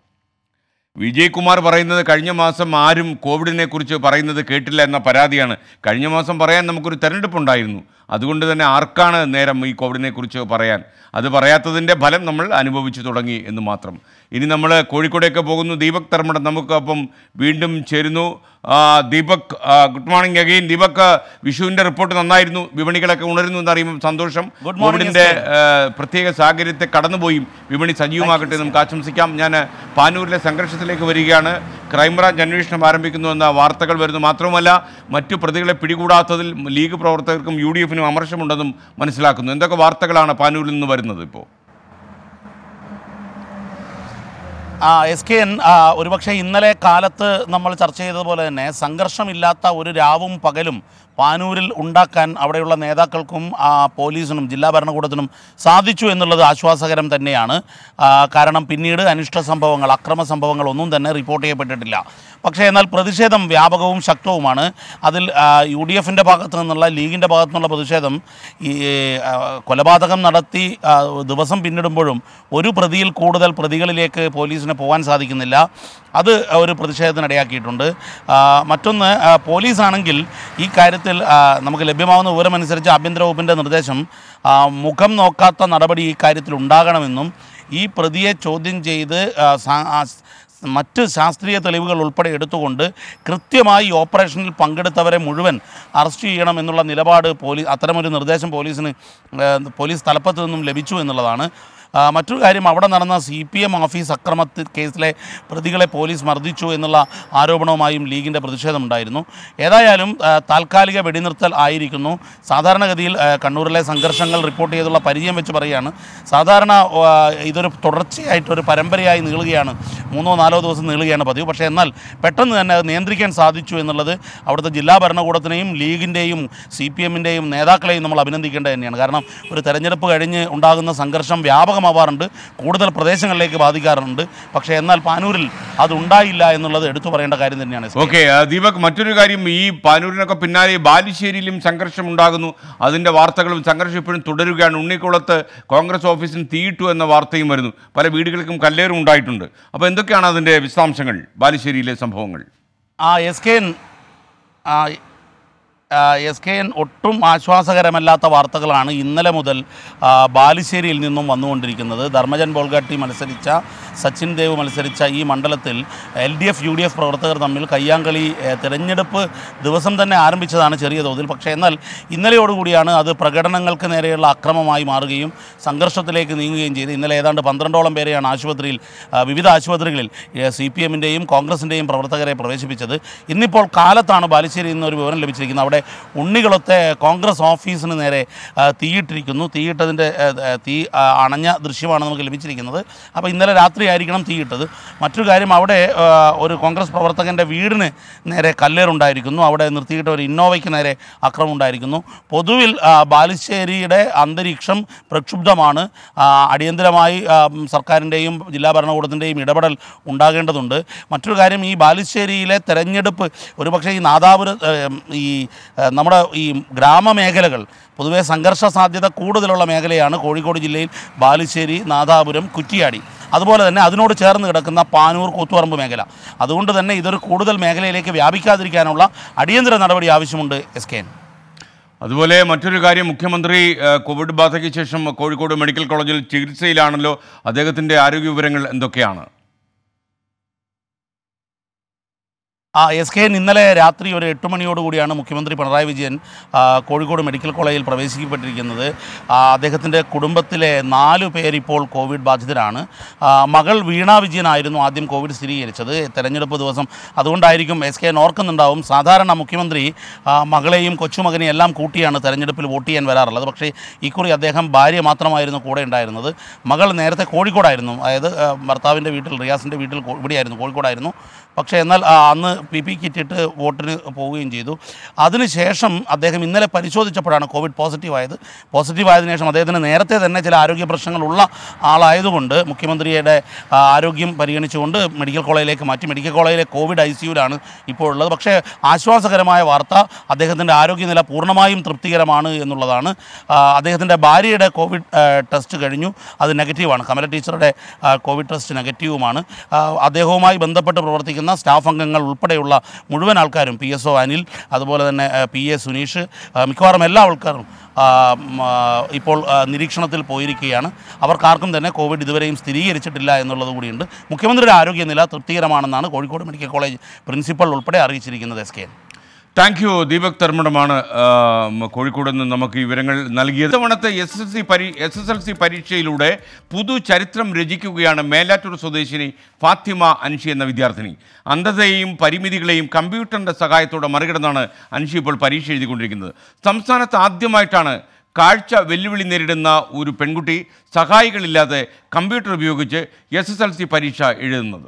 വിജയ്കുമാർ പറയുന്നത് കഴിഞ്ഞ മാസം ആരും കോവിഡിനെ കുറിച്ച് പറയുന്നത് കേട്ടില്ല എന്ന പരാതിയാണ് കഴിഞ്ഞ മാസം പറയാൻ നമുക്കൊരു തെരഞ്ഞെടുപ്പുണ്ടായിരുന്നു അതുകൊണ്ട് തന്നെ ആർക്കാണ് നേരം ഈ കോവിഡിനെ കുറിച്ച് പറയാൻ അത് പറയാത്തതിൻ്റെ ഫലം നമ്മൾ അനുഭവിച്ചു തുടങ്ങി എന്ന് മാത്രം ഇനി നമ്മൾ കോഴിക്കോടേക്ക് പോകുന്നു ദീപക് തർമ്മടം നമുക്കൊപ്പം വീണ്ടും ചേരുന്നു ആ, ദീപക് ആ, ഗുഡ് മോർണിംഗ് അഗെയിൻ ദീപക് ആ, വിഷുവിൻ്റെ റിപ്പോർട്ട് നന്നായിരുന്നു വിപണികളൊക്കെ ഉണരുന്നു എന്നറിയുമ്പോൾ സന്തോഷം Good morning, കോവിഡിൻ്റെ എസ് കെ. ഏഹ് പ്രത്യേക സാഹചര്യത്തെ കടന്നുപോയി വിപണി സജീവമാകട്ടെ എന്ന് നമുക്ക് ആശംസിക്കാം ഞാൻ പാനൂരിലെ സംഘർഷത്തിലേക്ക് വരികയാണ് ക്രൈംബ്രാഞ്ച് അന്വേഷണം ആരംഭിക്കുന്നു എന്ന വാർത്തകൾ വരുന്നു മാത്രവുമല്ല മറ്റു പ്രതികളെ പിടികൂടാത്തതിൽ ലീഗ് പ്രവർത്തകർക്കും യു ഡി എഫിനും അമർഷമുണ്ടെന്നും മനസ്സിലാക്കുന്നു എന്തൊക്കെ വാർത്തകളാണ് പാനൂരിൽ നിന്ന് വരുന്നത് ഇപ്പോൾ ആ എസ് കെ എൻ ആ, ഒരുപക്ഷെ ഇന്നലെ കാലത്ത് നമ്മൾ ചർച്ച ചെയ്തതുപോലെ തന്നെ സംഘർഷമില്ലാത്ത ഒരു രാവും പകലും പാനൂരിൽ ഉണ്ടാക്കാൻ അവിടെയുള്ള നേതാക്കൾക്കും ആ, പോലീസിനും ജില്ലാ ഭരണകൂടത്തിനും സാധിച്ചു എന്നുള്ളത് ആശ്വാസകരം തന്നെയാണ് ആ, കാരണം പിന്നീട് അനിഷ്ട സംഭവങ്ങൾ അക്രമ സംഭവങ്ങൾ ഒന്നും തന്നെ റിപ്പോർട്ട് ചെയ്യപ്പെട്ടിട്ടില്ല പക്ഷേ എന്നാൽ പ്രതിഷേധം വ്യാപകവും ശക്തവുമാണ് അതിൽ യു ഡി എഫിൻ്റെ ഭാഗത്തു നിന്നുള്ള ലീഗിൻ്റെ ഭാഗത്തു നിന്നുള്ള പ്രതിഷേധം ഈ ആ, കൊലപാതകം നടത്തി ആ, ദിവസം പിന്നിടുമ്പോഴും ഒരു പ്രതിയിൽ കൂടുതൽ പ്രതികളിലേക്ക് പോലീസിന് പോകാൻ സാധിക്കുന്നില്ല അത് ഒരു പ്രതിഷേധത്തിനിടയാക്കിയിട്ടുണ്ട് ആ, മറ്റൊന്ന് ആ, പോലീസാണെങ്കിൽ ഈ കാര്യത്തിൽ ആ, നമുക്ക് ലഭ്യമാവുന്ന വിവരമനുസരിച്ച് ആഭ്യന്തര വകുപ്പിൻ്റെ നിർദ്ദേശം ആ, മുഖം നോക്കാത്ത നടപടി ഈ കാര്യത്തിൽ ഉണ്ടാകണമെന്നും ഈ പ്രതിയെ ചോദ്യം ചെയ്ത് ആ, സാ- ആ, മറ്റ് ശാസ്ത്രീയ തെളിവുകൾ ഉൾപ്പെടെ എടുത്തുകൊണ്ട് കൃത്യമായി ഈ ഓപ്പറേഷനിൽ പങ്കെടുത്തവരെ മുഴുവൻ അറസ്റ്റ് ചെയ്യണം എന്നുള്ള നിലപാട് പോലീസ് അത്തരമൊരു നിർദ്ദേശം പോലീസിന് ഏഹ്, പോലീസ് തലപ്പത്ത് നിന്നും ലഭിച്ചു എന്നുള്ളതാണ് ആ, മറ്റൊരു കാര്യം അവിടെ നടന്ന സി പി എം ഓഫീസ് അക്രമത്തിൽ കേസിലെ പ്രതികളെ പോലീസ് മർദ്ദിച്ചു എന്നുള്ള ആരോപണവുമായും ലീഗിൻ്റെ പ്രതിഷേധമുണ്ടായിരുന്നു ഏതായാലും ആ, താൽക്കാലിക വെടിനിർത്തൽ ആയിരിക്കുന്നു സാധാരണഗതിയിൽ ആ, കണ്ണൂരിലെ സംഘർഷങ്ങൾ റിപ്പോർട്ട് ചെയ്തുള്ള പരിചയം വെച്ച് പറയുകയാണ് സാധാരണ ആ, ഇതൊരു തുടർച്ചയായിട്ടൊരു പരമ്പരയായി നീളുകയാണ് മൂന്നോ നാലോ ദിവസം നീളുകയാണ് പതിവ് പക്ഷേ എന്നാൽ പെട്ടെന്ന് തന്നെ അത് നിയന്ത്രിക്കാൻ സാധിച്ചു എന്നുള്ളത് അവിടുത്തെ ജില്ലാ ഭരണകൂടത്തിനെയും ലീഗിൻ്റെയും സി പി എമ്മിൻ്റെയും നേതാക്കളെയും നമ്മൾ അഭിനന്ദിക്കേണ്ടത് തന്നെയാണ് കാരണം ഒരു തെരഞ്ഞെടുപ്പ് കഴിഞ്ഞ് ഉണ്ടാകുന്ന സംഘർഷം വ്യാപകമാവാറുണ്ട് കൂടുതൽ പ്രദേശങ്ങളിലേക്ക് ബാധിക്കാറുണ്ട് പക്ഷേ എന്നാൽ പാനൂരിൽ അതുണ്ടായില്ല എന്നുള്ളത് എടുത്തു പറയേണ്ട കാര്യം തന്നെയാണ് എസ് കെ. ഓക്കെ ദീപക് മറ്റൊരു കാര്യം ഈ പാനൂരിനൊക്കെ പിന്നാലെ ബാലുശ്ശേരിയിലും സംഘർഷം ഉണ്ടാകുന്നു അതിന്റെ വാർത്തകളും സംഘർഷം ഇപ്പോഴും തുടരുകയാണ് ഉണ്ണിക്കുളത്ത് കോൺഗ്രസ് ഓഫീസിന് തീയിട്ടു എന്ന വാർത്തയും വരുന്നു പല വീടുകൾക്കും കല്ലേറും ഉണ്ടായിട്ടുണ്ട് അപ്പോൾ എന്തൊക്കെയാണ് അതിന്റെ വിശദാംശങ്ങൾ ബാലുശ്ശേരിയിലെ സംഭവങ്ങൾ ആ എസ് കെ എൻ ആ, ആ, എസ് കെ എൻ ഒട്ടും ആശ്വാസകരമല്ലാത്ത വാർത്തകളാണ് ഇന്നലെ മുതൽ ആ, ബാലുശ്ശേരിയിൽ നിന്നും വന്നുകൊണ്ടിരിക്കുന്നത് ധർമ്മജൻ ബോൾഗാട്ടി മത്സരിച്ച സച്ചിൻ ദേവ് മത്സരിച്ച ഈ മണ്ഡലത്തിൽ L D F U D F പ്രവർത്തകർ തമ്മിൽ കയ്യാങ്കളി ഏ, തിരഞ്ഞെടുപ്പ് ദിവസം തന്നെ ആരംഭിച്ചതാണ് ചെറിയ തോതിൽ പക്ഷേ എന്നാൽ ഇന്നലെയോടുകൂടിയാണ് അത് പ്രകടനങ്ങൾക്ക് നേരെയുള്ള അക്രമമായി മാറുകയും സംഘർഷത്തിലേക്ക് നീങ്ങുകയും ചെയ്ത് ഇന്നലെ ഏതാണ്ട് പന്ത്രണ്ടോളം പേരെയാണ് ആശുപത്രിയിൽ ആ, വിവിധ ആശുപത്രികളിൽ സി പി എമ്മിൻ്റെയും കോൺഗ്രസിൻ്റെയും പ്രവർത്തകരെ പ്രവേശിപ്പിച്ചത് ഇന്നിപ്പോൾ കാലത്താണ് ബാലുശ്ശേരിയിൽ നിന്ന് ഒരു വിവരം ലഭിച്ചിരിക്കുന്നത് അവിടെ ഉണ്ണികളത്തെ കോൺഗ്രസ് ഓഫീസിന് നേരെ ആ, തീയിട്ടിരിക്കുന്നു തീയിട്ടതിൻ്റെ ആ, ആ, തീ ആ, അണഞ്ഞ ദൃശ്യമാണ് നമുക്ക് ലഭിച്ചിരിക്കുന്നത് അപ്പോൾ ഇന്നലെ രാത്രിയായിരിക്കണം തീയിട്ടത് മറ്റൊരു കാര്യം അവിടെ ആ, ഒരു കോൺഗ്രസ് പ്രവർത്തകൻ്റെ വീടിന് നേരെ കല്ലേറുണ്ടായിരിക്കുന്നു അവിടെ നിർത്തിയിട്ട ഒരു ഇന്നോവയ്ക്ക് നേരെ ആക്രമണം ഉണ്ടായിരിക്കുന്നു പൊതുവിൽ ആ, ബാലുശ്ശേരിയുടെ അന്തരീക്ഷം പ്രക്ഷുബ്ധമാണ് ആ, അടിയന്തരമായി ആ, ഉം, സർക്കാരിൻ്റെയും ജില്ലാ ഭരണകൂടത്തിൻ്റെയും ഇടപെടൽ ഉണ്ടാകേണ്ടതുണ്ട് മറ്റൊരു കാര്യം ഈ ബാലുശ്ശേരിയിലെ തെരഞ്ഞെടുപ്പ് ഒരുപക്ഷെ ഈ നാദാപുര ഏം, ഈ ഏ, നമ്മുടെ ഈ ഗ്രാമമേഖലകൾ പൊതുവെ സംഘർഷ സാധ്യത കൂടുതലുള്ള മേഖലയാണ് കോഴിക്കോട് ജില്ലയിൽ ബാലുശ്ശേരി നാദാപുരം കുറ്റിയാടി അതുപോലെ തന്നെ അതിനോട് ചേർന്ന് കിടക്കുന്ന പാനൂർ കൂത്തുപറമ്പ് മേഖല അതുകൊണ്ട് തന്നെ ഇതൊരു കൂടുതൽ മേഖലയിലേക്ക് വ്യാപിക്കാതിരിക്കാനുള്ള അടിയന്തര നടപടി ആവശ്യമുണ്ട് എസ് കെ എൻ അതുപോലെ മറ്റൊരു കാര്യം മുഖ്യമന്ത്രി ഏഹ്, കോവിഡ് ബാധയ്ക്ക് ശേഷം കോഴിക്കോട് മെഡിക്കൽ കോളേജിൽ ചികിത്സയിലാണല്ലോ അദ്ദേഹത്തിന്റെ ആരോഗ്യ വിവരങ്ങൾ എന്തൊക്കെയാണ് ആ എസ് കെ എൻ ഇന്നലെ രാത്രി ഒരു എട്ട് മണിയോടുകൂടിയാണ് മുഖ്യമന്ത്രി പിണറായി വിജയൻ ആ, കോഴിക്കോട് മെഡിക്കൽ കോളേജിൽ പ്രവേശിക്കപ്പെട്ടിരിക്കുന്നത് ആ, അദ്ദേഹത്തിൻ്റെ കുടുംബത്തിലെ നാലു പേരിപ്പോൾ കോവിഡ് ബാധിതരാണ് ആ, മകൾ വീണ വിജയനായിരുന്നു ആദ്യം കോവിഡ് സ്ഥിരീകരിച്ചത് തെരഞ്ഞെടുപ്പ് ദിവസം അതുകൊണ്ടായിരിക്കും എസ് കെ എൻ ഓർക്കുന്നുണ്ടാവും സാധാരണ മുഖ്യമന്ത്രി ആ, മകളെയും കൊച്ചുമകനെയും എല്ലാം കൂട്ടിയാണ് തെരഞ്ഞെടുപ്പിൽ വോട്ട് ചെയ്യാൻ വരാറുള്ളത് പക്ഷേ ഇക്കുറി അദ്ദേഹം ഭാര്യ മാത്രമായിരുന്നു കൂടെ ഉണ്ടായിരുന്നത് മകൾ നേരത്തെ കോഴിക്കോടായിരുന്നു അതായത് ആ, ഭർത്താവിൻ്റെ വീട്ടിൽ റിയാസിൻ്റെ വീട്ടിൽ കോ- ഇവിടെയായിരുന്നു കോഴിക്കോടായിരുന്നു പക്ഷേ എന്നാൽ ആ, അന്ന് പി പി കിറ്റിട്ട് വോട്ടിന് പോവുകയും ചെയ്തു അതിനുശേഷം അദ്ദേഹം ഇന്നലെ പരിശോധിച്ചപ്പോഴാണ് കോവിഡ് പോസിറ്റീവ് ആയത് പോസിറ്റീവ് ആയതിനു ശേഷം അദ്ദേഹത്തിന് നേരത്തെ തന്നെ ചില ആരോഗ്യ പ്രശ്നങ്ങളുള്ള ആളായതുകൊണ്ട് മുഖ്യമന്ത്രിയുടെ ആ, ആരോഗ്യം പരിഗണിച്ചുകൊണ്ട് മെഡിക്കൽ കോളേജിലേക്ക് മാറ്റി മെഡിക്കൽ കോളേജിലെ കോവിഡ് ഐ സിയുലാണ് ഇപ്പോൾ ഉള്ളത് പക്ഷേ ആശ്വാസകരമായ വാർത്ത അദ്ദേഹത്തിൻ്റെ ആരോഗ്യനില പൂർണ്ണമായും തൃപ്തികരമാണ് എന്നുള്ളതാണ് ആ, അദ്ദേഹത്തിൻ്റെ ഭാര്യയുടെ കോവിഡ് ആ, ടെസ്റ്റ് കഴിഞ്ഞു അത് നെഗറ്റീവാണ് കമല ടീച്ചറുടെ ആ, കോവിഡ് ടെസ്റ്റ് നെഗറ്റീവുമാണ് ആ, അദ്ദേഹവുമായി ബന്ധപ്പെട്ട് പ്രവർത്തിക്കുന്ന സ്റ്റാഫ് അംഗങ്ങൾ ഉൾപ്പെടെയുള്ള മുഴുവൻ ആൾക്കാരും പി എസ് ഒ അനിൽ അതുപോലെ തന്നെ ആ, പി എ സുനീഷ് ആ, മിക്കവാറും എല്ലാ ആൾക്കാരും ആ, ഉം, ആ, ഇപ്പോൾ ആ, നിരീക്ഷണത്തിൽ പോയിരിക്കുകയാണ് അവർക്കാർക്കും തന്നെ കോവിഡ് ഇതുവരെയും സ്ഥിരീകരിച്ചിട്ടില്ല എന്നുള്ളത് കൂടിയുണ്ട് മുഖ്യമന്ത്രിയുടെ ആരോഗ്യനില തൃപ്തികരമാണെന്നാണ് കോഴിക്കോട് മെഡിക്കൽ കോളേജ് പ്രിൻസിപ്പൽ ഉൾപ്പെടെ അറിയിച്ചിരിക്കുന്നത് S K N thank you Deepak ധർമ്മടമാണ് ആ, മ, കോഴിക്കോട് നിന്ന് നമുക്ക് ഈ വിവരങ്ങൾ നൽകിയത് തവണത്തെ എസ് എസ് സി പരി എസ് എസ് എൽ സി പരീക്ഷയിലൂടെ പുതു ചരിത്രം രചിക്കുകയാണ് മേലാറ്റൂർ സ്വദേശിനി ഫാത്തിമ അൻഷി എന്ന വിദ്യാർത്ഥിനി അന്ധതയെയും പരിമിതികളെയും കമ്പ്യൂട്ടറിൻ്റെ സഹായത്തോടെ മറികടന്നാണ് അൻഷി ഇപ്പോൾ പരീക്ഷ എഴുതിക്കൊണ്ടിരിക്കുന്നത് സംസ്ഥാനത്ത് ആദ്യമായിട്ടാണ് കാഴ്ച വെല്ലുവിളി നേരിടുന്ന ഒരു പെൺകുട്ടി സഹായികളില്ലാതെ കമ്പ്യൂട്ടർ ഉപയോഗിച്ച് എസ് എസ് എൽ സി പരീക്ഷ എഴുതുന്നത്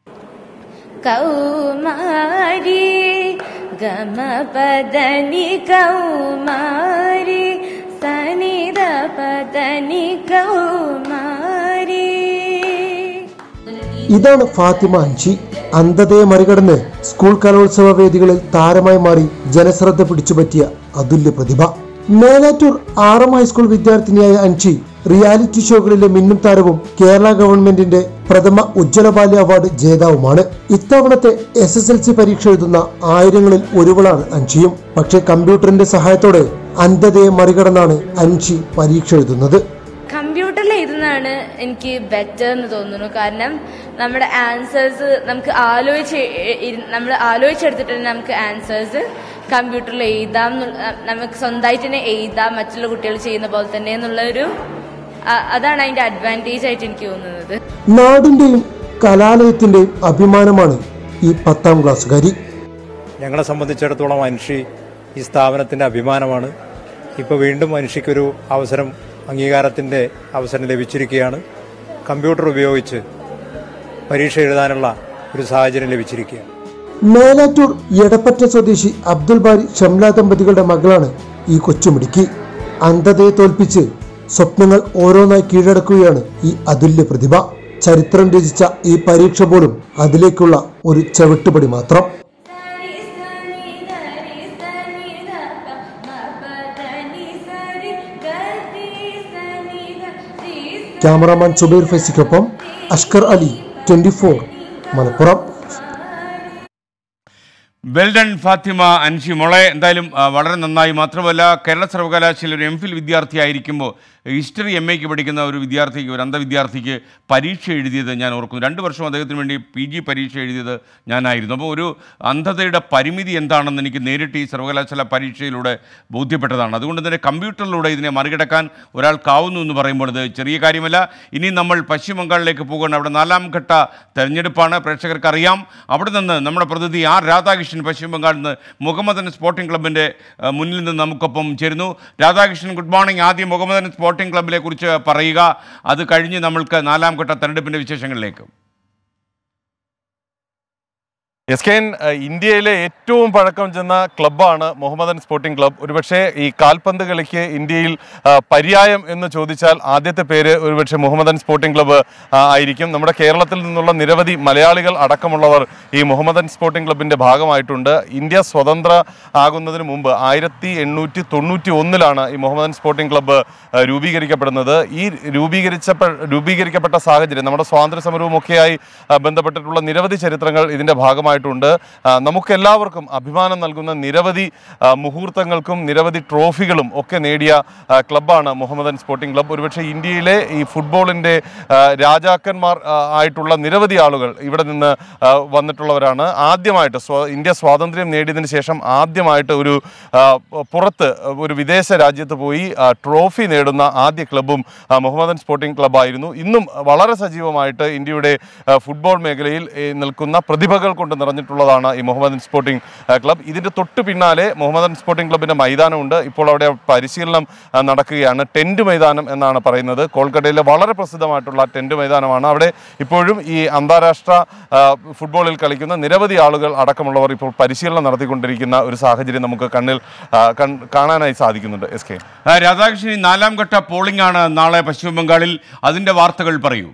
കൗമാരി ഗമ പദനി കൗമാരി സനിത പദനി കൗമാരി ഇതാണ് ഫാത്തിമ അഞ്ചി അന്ധതയെ മറികടന്ന് സ്കൂൾ കലോത്സവ വേദികളിൽ താരമായി മാറി ജനശ്രദ്ധ പിടിച്ചുപറ്റിയ അതുല്യ പ്രതിഭ മേലാറ്റൂർ ആറാം ഹൈസ്കൂൾ വിദ്യാർത്ഥിനിയായ അൻഷി റിയാലിറ്റി ഷോകളിലെ മിന്നും താരവും കേരള ഗവൺമെന്റിന്റെ പ്രഥമ ഉജ്ജ്വലബാല്യ അവാർഡ് ജേതാവുമാണ് ഇത്തവണത്തെ എസ് എസ് എൽ സി പരീക്ഷ എഴുതുന്ന ആയിരങ്ങളിൽ ഒരുവളാണ് അൻഷിയും പക്ഷേ കമ്പ്യൂട്ടറിന്റെ സഹായത്തോടെ അന്ധതയെ മറികടന്നാണ് അൻഷി പരീക്ഷ എഴുതുന്നത് കമ്പ്യൂട്ടറിൽ എഴുതുന്നതാണ് എനിക്ക് ബെറ്റർ എന്ന് തോന്നുന്നു കാരണം നമ്മുടെ ആൻസേഴ്സ് നമുക്ക് ആലോചിച്ച് നമ്മൾ ആലോചിച്ചെടുത്തിട്ട് തന്നെ നമുക്ക് ആൻസേഴ്സ് കമ്പ്യൂട്ടറിൽ എഴുതാം എന്നുള്ള- നമുക്ക് സ്വന്തമായിട്ട് തന്നെ എഴുതാം മറ്റുള്ള കുട്ടികൾ ചെയ്യുന്ന പോലെ തന്നെ എന്നുള്ള ഒരു അ- അതാണ് അതിന്റെ അഡ്വാൻറ്റേജ് ആയിട്ട് എനിക്ക് തോന്നുന്നത് നാടിന്റെയും കലാലയത്തിന്റെയും അഭിമാനമാണ് ഈ പത്താം ക്ലാസ്സുകാരി ഞങ്ങളെ സംബന്ധിച്ചിടത്തോളം മനുഷ്യ ഈ സ്ഥാപനത്തിൻ്റെ അഭിമാനമാണ് ഇപ്പോൾ വീണ്ടും മനുഷ്യക്കൊരു അവസരം അംഗീകാരത്തിൻ്റെ അവസരം ലഭിച്ചിരിക്കുകയാണ് കമ്പ്യൂട്ടർ ഉപയോഗിച്ച് പരീക്ഷ എഴുതാനുള്ള ഒരു സാഹചര്യം ലഭിച്ചിരിക്കുകയാണ് മേലാറ്റൂർ എടപ്പറ്റ സ്വദേശി അബ്ദുൽ ബാരി ഷംല ദമ്പതികളുടെ മകളാണ് ഈ കൊച്ചുമിടുക്കി അന്ധതയെ തോൽപ്പിച്ച് സ്വപ്നങ്ങൾ ഓരോന്നായി കീഴടക്കുകയാണ് ഈ അതുല്യ പ്രതിഭ ചരിത്രം രചിച്ച ഈ പരീക്ഷ പോലും അതിലേക്കുള്ള ഒരു ചവിട്ടുപടി മാത്രം ക്യാമറാമാൻ സുബൈർ ഫൈസിക്കൊപ്പം Ashkar Ali twenty four Malappuram well done Fathima Anshi മോളെ എന്തായാലും ആ, വളരെ നന്നായി മാത്രമല്ല കേരള സർവകലാശാല ഒരു എം ഫിൽ വിദ്യാർത്ഥിയായിരിക്കുമ്പോൾ ഹിസ്റ്ററി എം എക്ക് പഠിക്കുന്ന ഒരു വിദ്യാർത്ഥിക്ക് ഒരു അന്ധവിദ്യാർത്ഥിക്ക് പരീക്ഷ എഴുതിയത് ഞാൻ ഓർക്കുന്നു രണ്ട് വർഷം അദ്ദേഹത്തിന് വേണ്ടി പി ജി പരീക്ഷ എഴുതിയത് ഞാനായിരുന്നു അപ്പോൾ ഒരു അന്ധതയുടെ പരിമിതി എന്താണെന്ന് എനിക്ക് നേരിട്ട് ഈ സർവകലാശാല പരീക്ഷയിലൂടെ ബോധ്യപ്പെട്ടതാണ് അതുകൊണ്ട് തന്നെ കമ്പ്യൂട്ടറിലൂടെ ഇതിനെ മറികടക്കാൻ ഒരാൾക്കാവുന്നു എന്ന് പറയുമ്പോൾ ഇത് ചെറിയ കാര്യമല്ല ഇനി നമ്മൾ പശ്ചിമ ബംഗാളിലേക്ക് പോകുകയാണ് അവിടെ നാലാം ഘട്ട തെരഞ്ഞെടുപ്പാണ് പ്രേക്ഷകർക്ക് അറിയാം അവിടെ നിന്ന് നമ്മുടെ പ്രതിനിധി ആർ രാധാകൃഷ്ണൻ പശ്ചിമ ബംഗാളിൽ നിന്ന് മുഹമ്മദൻ സ്പോർട്ടിംഗ് ക്ലബിൻ്റെ അഹ്, മുന്നിൽ നിന്ന് നമുക്കൊപ്പം ചേരുന്നു രാധാകൃഷ്ണൻ ഗുഡ് മോർണിംഗ് ആദ്യം മുഹമ്മദൻ സ്പോർട്ടിംഗ് ക്ലബിനെ കുറിച്ച് പറയുക അത് കഴിഞ്ഞ് നമ്മൾക്ക് നാലാം ഘട്ട തെരഞ്ഞെടുപ്പിൻ്റെ വിശേഷങ്ങളിലേക്ക് എസ് കെ എൻ ഏഹ്, ഇന്ത്യയിലെ ഏറ്റവും പഴക്കം ചെന്ന ക്ലബ്ബാണ് മുഹമ്മദൻ സ്പോർട്ടിംഗ് ക്ലബ്ബ് ഒരുപക്ഷെ ഈ കാൽപന്ത് കളിക്ക് ഇന്ത്യയിൽ ആ, പര്യായം എന്ന് ചോദിച്ചാൽ ആദ്യത്തെ പേര് ഒരുപക്ഷെ മുഹമ്മദൻ സ്പോർട്ടിംഗ് ക്ലബ്ബ് ആ, ആയിരിക്കും നമ്മുടെ കേരളത്തിൽ നിന്നുള്ള നിരവധി മലയാളികൾ അടക്കമുള്ളവർ ഈ മുഹമ്മദൻ സ്പോർട്ടിംഗ് ക്ലബിൻ്റെ ഭാഗമായിട്ടുണ്ട് ഇന്ത്യ സ്വതന്ത്ര ആകുന്നതിന് മുമ്പ് ആയിരത്തി എണ്ണൂറ്റി തൊണ്ണൂറ്റി ഒന്നിലാണ് ഈ മുഹമ്മദൻ സ്പോർട്ടിംഗ് ക്ലബ്ബ് ആ, രൂപീകരിക്കപ്പെടുന്നത് ഈ രൂപീകരിച്ച രൂപീകരിക്കപ്പെട്ട സാഹചര്യം നമ്മുടെ സ്വാതന്ത്ര്യ സമരവുമൊക്കെയായി ആ, ബന്ധപ്പെട്ടിട്ടുള്ള നിരവധി ചരിത്രങ്ങൾ ഇതിൻ്റെ ഭാഗമായിട്ടുണ്ട് ആ, നമുക്കെല്ലാവർക്കും അഭിമാനം നൽകുന്ന നിരവധി ആ, മുഹൂർത്തങ്ങൾക്കും നിരവധി ട്രോഫികളും ഒക്കെ നേടിയ ആ, ക്ലബ്ബാണ് മുഹമ്മദൻ സ്പോർട്ടിംഗ് ക്ലബ്ബ് ഒരുപക്ഷെ ഇന്ത്യയിലെ ഈ ഫുട്ബോളിൻ്റെ ആ, രാജാക്കന്മാർ ആ, ആയിട്ടുള്ള നിരവധി ആളുകൾ ഇവിടെ നിന്ന് ആ, വന്നിട്ടുള്ളവരാണ് ആദ്യമായിട്ട് സ്വ ഇന്ത്യ സ്വാതന്ത്ര്യം നേടിയതിന് ശേഷം ആദ്യമായിട്ട് ഒരു ആ, പുറത്ത് ഒരു വിദേശ രാജ്യത്ത് പോയി ആ, ട്രോഫി നേടുന്ന ആദ്യ ക്ലബ്ബും ആ, മുഹമ്മദൻ സ്പോർട്ടിംഗ് ക്ലബ്ബായിരുന്നു ഇന്നും വളരെ സജീവമായിട്ട് ഇന്ത്യയുടെ ആ, ഫുട്ബോൾ മേഖലയിൽ ഏ, നിൽക്കുന്ന പ്രതിഭകൾ കൊണ്ട് നിറഞ്ഞിട്ടുള്ളതാണ് ഈ മുഹമ്മദൻ സ്പോർട്ടിംഗ് ആ, ക്ലബ്ബ് ഇതിൻ്റെ തൊട്ട് പിന്നാലെ മുഹമ്മദൻ സ്പോർട്ടിംഗ് ക്ലബിൻ്റെ മൈതാനമുണ്ട് ഇപ്പോൾ അവിടെ പരിശീലനം ആ, നടക്കുകയാണ് ടെൻറ്റ് മൈതാനം എന്നാണ് പറയുന്നത് കോൽക്കട്ടയിലെ വളരെ പ്രസിദ്ധമായിട്ടുള്ള ടെൻറ്റ് മൈതാനമാണ് അവിടെ ഇപ്പോഴും ഈ അന്താരാഷ്ട്ര ആ, ഫുട്ബോളിൽ കളിക്കുന്ന നിരവധി ആളുകൾ അടക്കമുള്ളവർ ഇപ്പോൾ പരിശീലനം നടത്തിക്കൊണ്ടിരിക്കുന്ന ഒരു സാഹചര്യം നമുക്ക് കണ്ണിൽ ആ, കൺ- കാണാനായി സാധിക്കുന്നുണ്ട് എസ് കെ ആ, രാധാകൃഷ്ണൻ ഈ നാലാം ഘട്ട പോളിംഗ് ആണ് നാളെ പശ്ചിമ ബംഗാളിൽ അതിൻ്റെ വാർത്തകൾ പറയൂ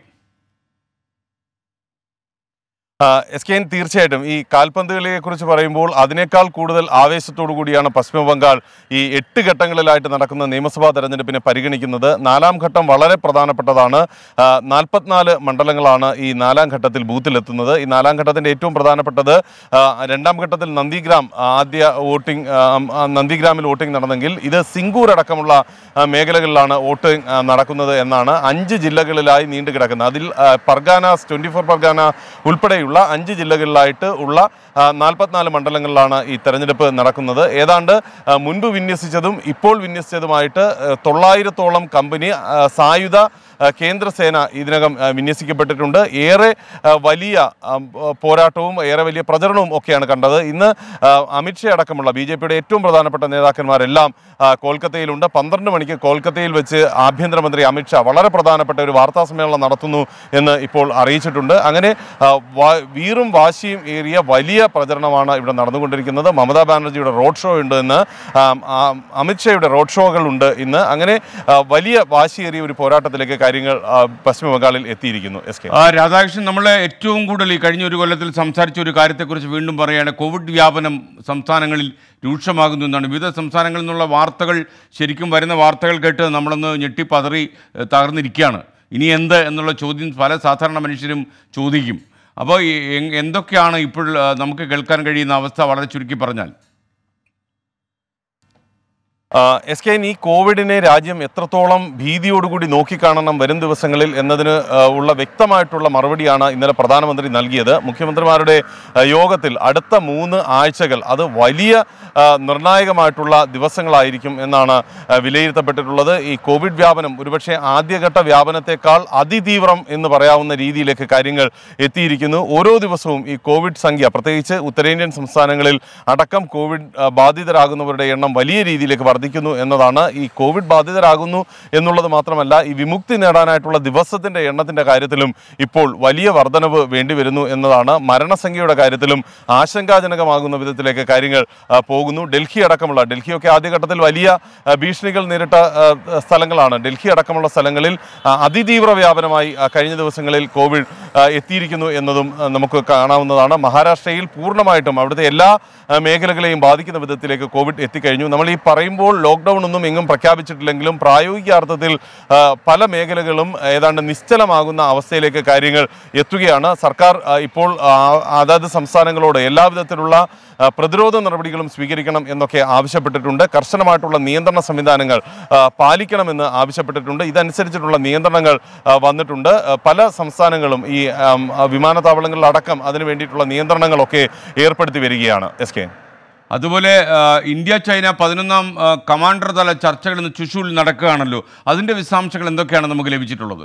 എസ് കെ എൻ തീർച്ചയായിട്ടും ഈ കാൽപന്ത് കളിയെക്കുറിച്ച് പറയുമ്പോൾ അതിനേക്കാൾ കൂടുതൽ ആവേശത്തോടു കൂടിയാണ് പശ്ചിമ ബംഗാൾ ഈ എട്ട് ഘട്ടങ്ങളിലായിട്ട് നടക്കുന്ന നിയമസഭാ തെരഞ്ഞെടുപ്പിനെ പരിഗണിക്കുന്നത് നാലാം ഘട്ടം വളരെ പ്രധാനപ്പെട്ടതാണ് ആ, നാൽപ്പത്തിനാല് മണ്ഡലങ്ങളാണ് ഈ നാലാം ഘട്ടത്തിൽ ബൂത്തിലെത്തുന്നത് ഈ നാലാം ഘട്ടത്തിൻ്റെ ഏറ്റവും പ്രധാനപ്പെട്ടത് ആ, രണ്ടാം ഘട്ടത്തിൽ നന്ദിഗ്രാം ആദ്യ വോട്ടിംഗ് ആ, ആ, നന്ദിഗ്രാമിൽ വോട്ടിംഗ് നടന്നെങ്കിൽ ഇത് സിംഗൂർ അടക്കമുള്ള ആ, മേഖലകളിലാണ് വോട്ടിംഗ് ആ, നടക്കുന്നത് എന്നാണ് അഞ്ച് ജില്ലകളിലായി നീണ്ടു കിടക്കുന്നത് അതിൽ ആ, പർഗാനാസ് ട്വൻറ്റി ഫോർ പർഗാന ഉൾപ്പെടെയുള്ള അഞ്ച് ജില്ലകളിലായിട്ട് ഉള്ള ആ, നാൽപ്പത്തിനാല് മണ്ഡലങ്ങളിലാണ് ഈ തെരഞ്ഞെടുപ്പ് നടക്കുന്നത് ഏതാണ്ട് ആ, മുൻപ് വിന്യസിച്ചതും ഇപ്പോൾ വിന്യസിച്ചതുമായിട്ട് ആ, തൊള്ളായിരത്തോളം കമ്പനി ആ, സായുധ ആ, കേന്ദ്രസേന ഇതിനകം ആ, വിന്യസിക്കപ്പെട്ടിട്ടുണ്ട് ഏറെ ആ, വലിയ ആ, പോരാട്ടവും ഏറെ വലിയ പ്രചരണവും ഒക്കെയാണ് കണ്ടത് ഇന്ന് ആ, അമിത്ഷാ അടക്കമുള്ള ബി ജെ പിയുടെ ഏറ്റവും പ്രധാനപ്പെട്ട നേതാക്കന്മാരെല്ലാം ആ, കോൽക്കത്തയിലുണ്ട് പന്ത്രണ്ട് മണിക്ക് കോൽക്കത്തയിൽ വെച്ച് ആഭ്യന്തരമന്ത്രി അമിത്ഷാ വളരെ പ്രധാനപ്പെട്ട ഒരു വാർത്താ സമ്മേളനം നടത്തുന്നു എന്ന് ഇപ്പോൾ അറിയിച്ചിട്ടുണ്ട് അങ്ങനെ ആ, വാ- വീറും വാശിയും ഏറിയ വലിയ പ്രചരണമാണ് ഇവിടെ നടന്നുകൊണ്ടിരിക്കുന്നത് മമതാ ബാനർജിയുടെ റോഡ് ഷോ ഉണ്ട് ഇന്ന് ആ, ആ, അമിത്ഷായുടെ റോഡ് ഷോകളുണ്ട് ഇന്ന് അങ്ങനെ ആ, വലിയ വാശിയേറിയ ഒരു പോരാട്ടത്തിലേക്ക് കാര്യങ്ങൾ ആ, പശ്ചിമ ബംഗാളിൽ എത്തിയിരിക്കുന്നു എസ് കെ ആ, രാധാകൃഷ്ണൻ നമ്മൾ ഏറ്റവും കൂടുതൽ ഈ കഴിഞ്ഞ ഒരു കൊല്ലത്തിൽ സംസാരിച്ച ഒരു കാര്യത്തെക്കുറിച്ച് വീണ്ടും പറയുകയാണ് കോവിഡ് വ്യാപനം സംസ്ഥാനങ്ങളിൽ രൂക്ഷമാകുന്നു എന്നാണ് വിവിധ സംസ്ഥാനങ്ങളിൽ നിന്നുള്ള വാർത്തകൾ ശരിക്കും വരുന്ന വാർത്തകൾ കേട്ട് നമ്മളൊന്ന് ഞെട്ടിപ്പതറി ഏഹ്, തകർന്നിരിക്കുകയാണ് ഇനി എന്ത് എന്നുള്ള ചോദ്യം പല സാധാരണ മനുഷ്യരും ചോദിക്കും അപ്പോൾ ഈ എ- എന്തൊക്കെയാണ് ഇപ്പോൾ ആ, നമുക്ക് കേൾക്കാൻ കഴിയുന്ന അവസ്ഥ വളരെ ചുരുക്കി പറഞ്ഞാൽ ആ, എസ് കെ ഈ കോവിഡിനെ രാജ്യം എത്രത്തോളം ഭീതിയോടുകൂടി നോക്കിക്കാണണം വരും ദിവസങ്ങളിൽ എന്നതിന് ആ, ഉള്ള വ്യക്തമായിട്ടുള്ള മറുപടിയാണ് ഇന്നലെ പ്രധാനമന്ത്രി നൽകിയത് മുഖ്യമന്ത്രിമാരുടെ ആ, യോഗത്തിൽ അടുത്ത മൂന്ന് ആഴ്ചകൾ അത് വലിയ ആ, നിർണായകമായിട്ടുള്ള ദിവസങ്ങളായിരിക്കും എന്നാണ് ആ, വിലയിരുത്തപ്പെട്ടിട്ടുള്ളത് ഈ കോവിഡ് വ്യാപനം ഒരുപക്ഷെ ആദ്യഘട്ട വ്യാപനത്തെക്കാൾ അതിതീവ്രം എന്ന് പറയാവുന്ന രീതിയിലേക്ക് കാര്യങ്ങൾ എത്തിയിരിക്കുന്നു ഓരോ ദിവസവും ഈ കോവിഡ് സംഖ്യ പ്രത്യേകിച്ച് ഉത്തരേന്ത്യൻ സംസ്ഥാനങ്ങളിൽ അടക്കം കോവിഡ് ആ, ബാധിതരാകുന്നവരുടെ എണ്ണം വലിയ രീതിയിലേക്ക് വർദ്ധിക്കുന്നു എന്നതാണ് ഈ കോവിഡ് ബാധിതരാകുന്നു എന്നുള്ളത് മാത്രമല്ല ഈ വിമുക്തി നേടാനായിട്ടുള്ള ദിവസത്തിന്റെ എണ്ണത്തിന്റെ കാര്യത്തിലും ഇപ്പോൾ വലിയ വർധനവ് വേണ്ടിവരുന്നു എന്നതാണ് മരണസംഖ്യയുടെ കാര്യത്തിലും ആശങ്കാജനകമാകുന്ന വിധത്തിലേക്ക് കാര്യങ്ങൾ ആ, പോകുന്നു ഡൽഹി അടക്കമുള്ള ഡൽഹിയൊക്കെ ആദ്യഘട്ടത്തിൽ വലിയ ആ, ഭീഷണികൾ നേരിട്ട ആ, സ്ഥലങ്ങളാണ് ഡൽഹി അടക്കമുള്ള സ്ഥലങ്ങളിൽ ആ, അതിതീവ്ര വ്യാപനമായി ആ, കഴിഞ്ഞ ദിവസങ്ങളിൽ കോവിഡ് ആ, എത്തിയിരിക്കുന്നു എന്നതും ആ, നമുക്ക് കാണാവുന്നതാണ് മഹാരാഷ്ട്രയിൽ പൂർണ്ണമായിട്ടും അവിടുത്തെ എല്ലാ ആ, മേഖലകളെയും ബാധിക്കുന്ന വിധത്തിലേക്ക് കോവിഡ് എത്തിക്കഴിഞ്ഞു നമ്മൾ ഈ പറയുമ്പോൾ ലോക്ക്ഡൗൺ ഒന്നും എങ്ങും പ്രഖ്യാപിച്ചിട്ടില്ലെങ്കിലും പ്രായോഗിക അർത്ഥത്തിൽ ആ, പല മേഖലകളും ഏതാണ്ട് നിശ്ചലമാകുന്ന അവസ്ഥയിലേക്ക് കാര്യങ്ങൾ എത്തുകയാണ് സർക്കാർ ആ, ഇപ്പോൾ ആ, അതാത് സംസ്ഥാനങ്ങളോട് എല്ലാവിധത്തിലുള്ള ആ, പ്രതിരോധ നടപടികളും സ്വീകരിക്കണം എന്നൊക്കെ ആവശ്യപ്പെട്ടിട്ടുണ്ട് കർശനമായിട്ടുള്ള നിയന്ത്രണ സംവിധാനങ്ങൾ ആ, പാലിക്കണമെന്ന് ആവശ്യപ്പെട്ടിട്ടുണ്ട് ഇതനുസരിച്ചിട്ടുള്ള നിയന്ത്രണങ്ങൾ ആ, വന്നിട്ടുണ്ട് ആ, പല സംസ്ഥാനങ്ങളും ഈ ആം, ആ, വിമാനത്താവളങ്ങളിലടക്കം അതിനു വേണ്ടിയിട്ടുള്ള നിയന്ത്രണങ്ങളൊക്കെ ഏർപ്പെടുത്തി വരികയാണ് എസ് കെ അതുപോലെ ആ, ഇന്ത്യ ചൈന പതിനൊന്നാം ആ, കമാൻഡർ തല ചർച്ചകൾ ഇന്ന് ചുഷുവിൽ നടക്കുകയാണല്ലോ അതിന്റെ വിശദാംശങ്ങൾ എന്തൊക്കെയാണ് നമുക്ക് ലഭിച്ചിട്ടുള്ളത്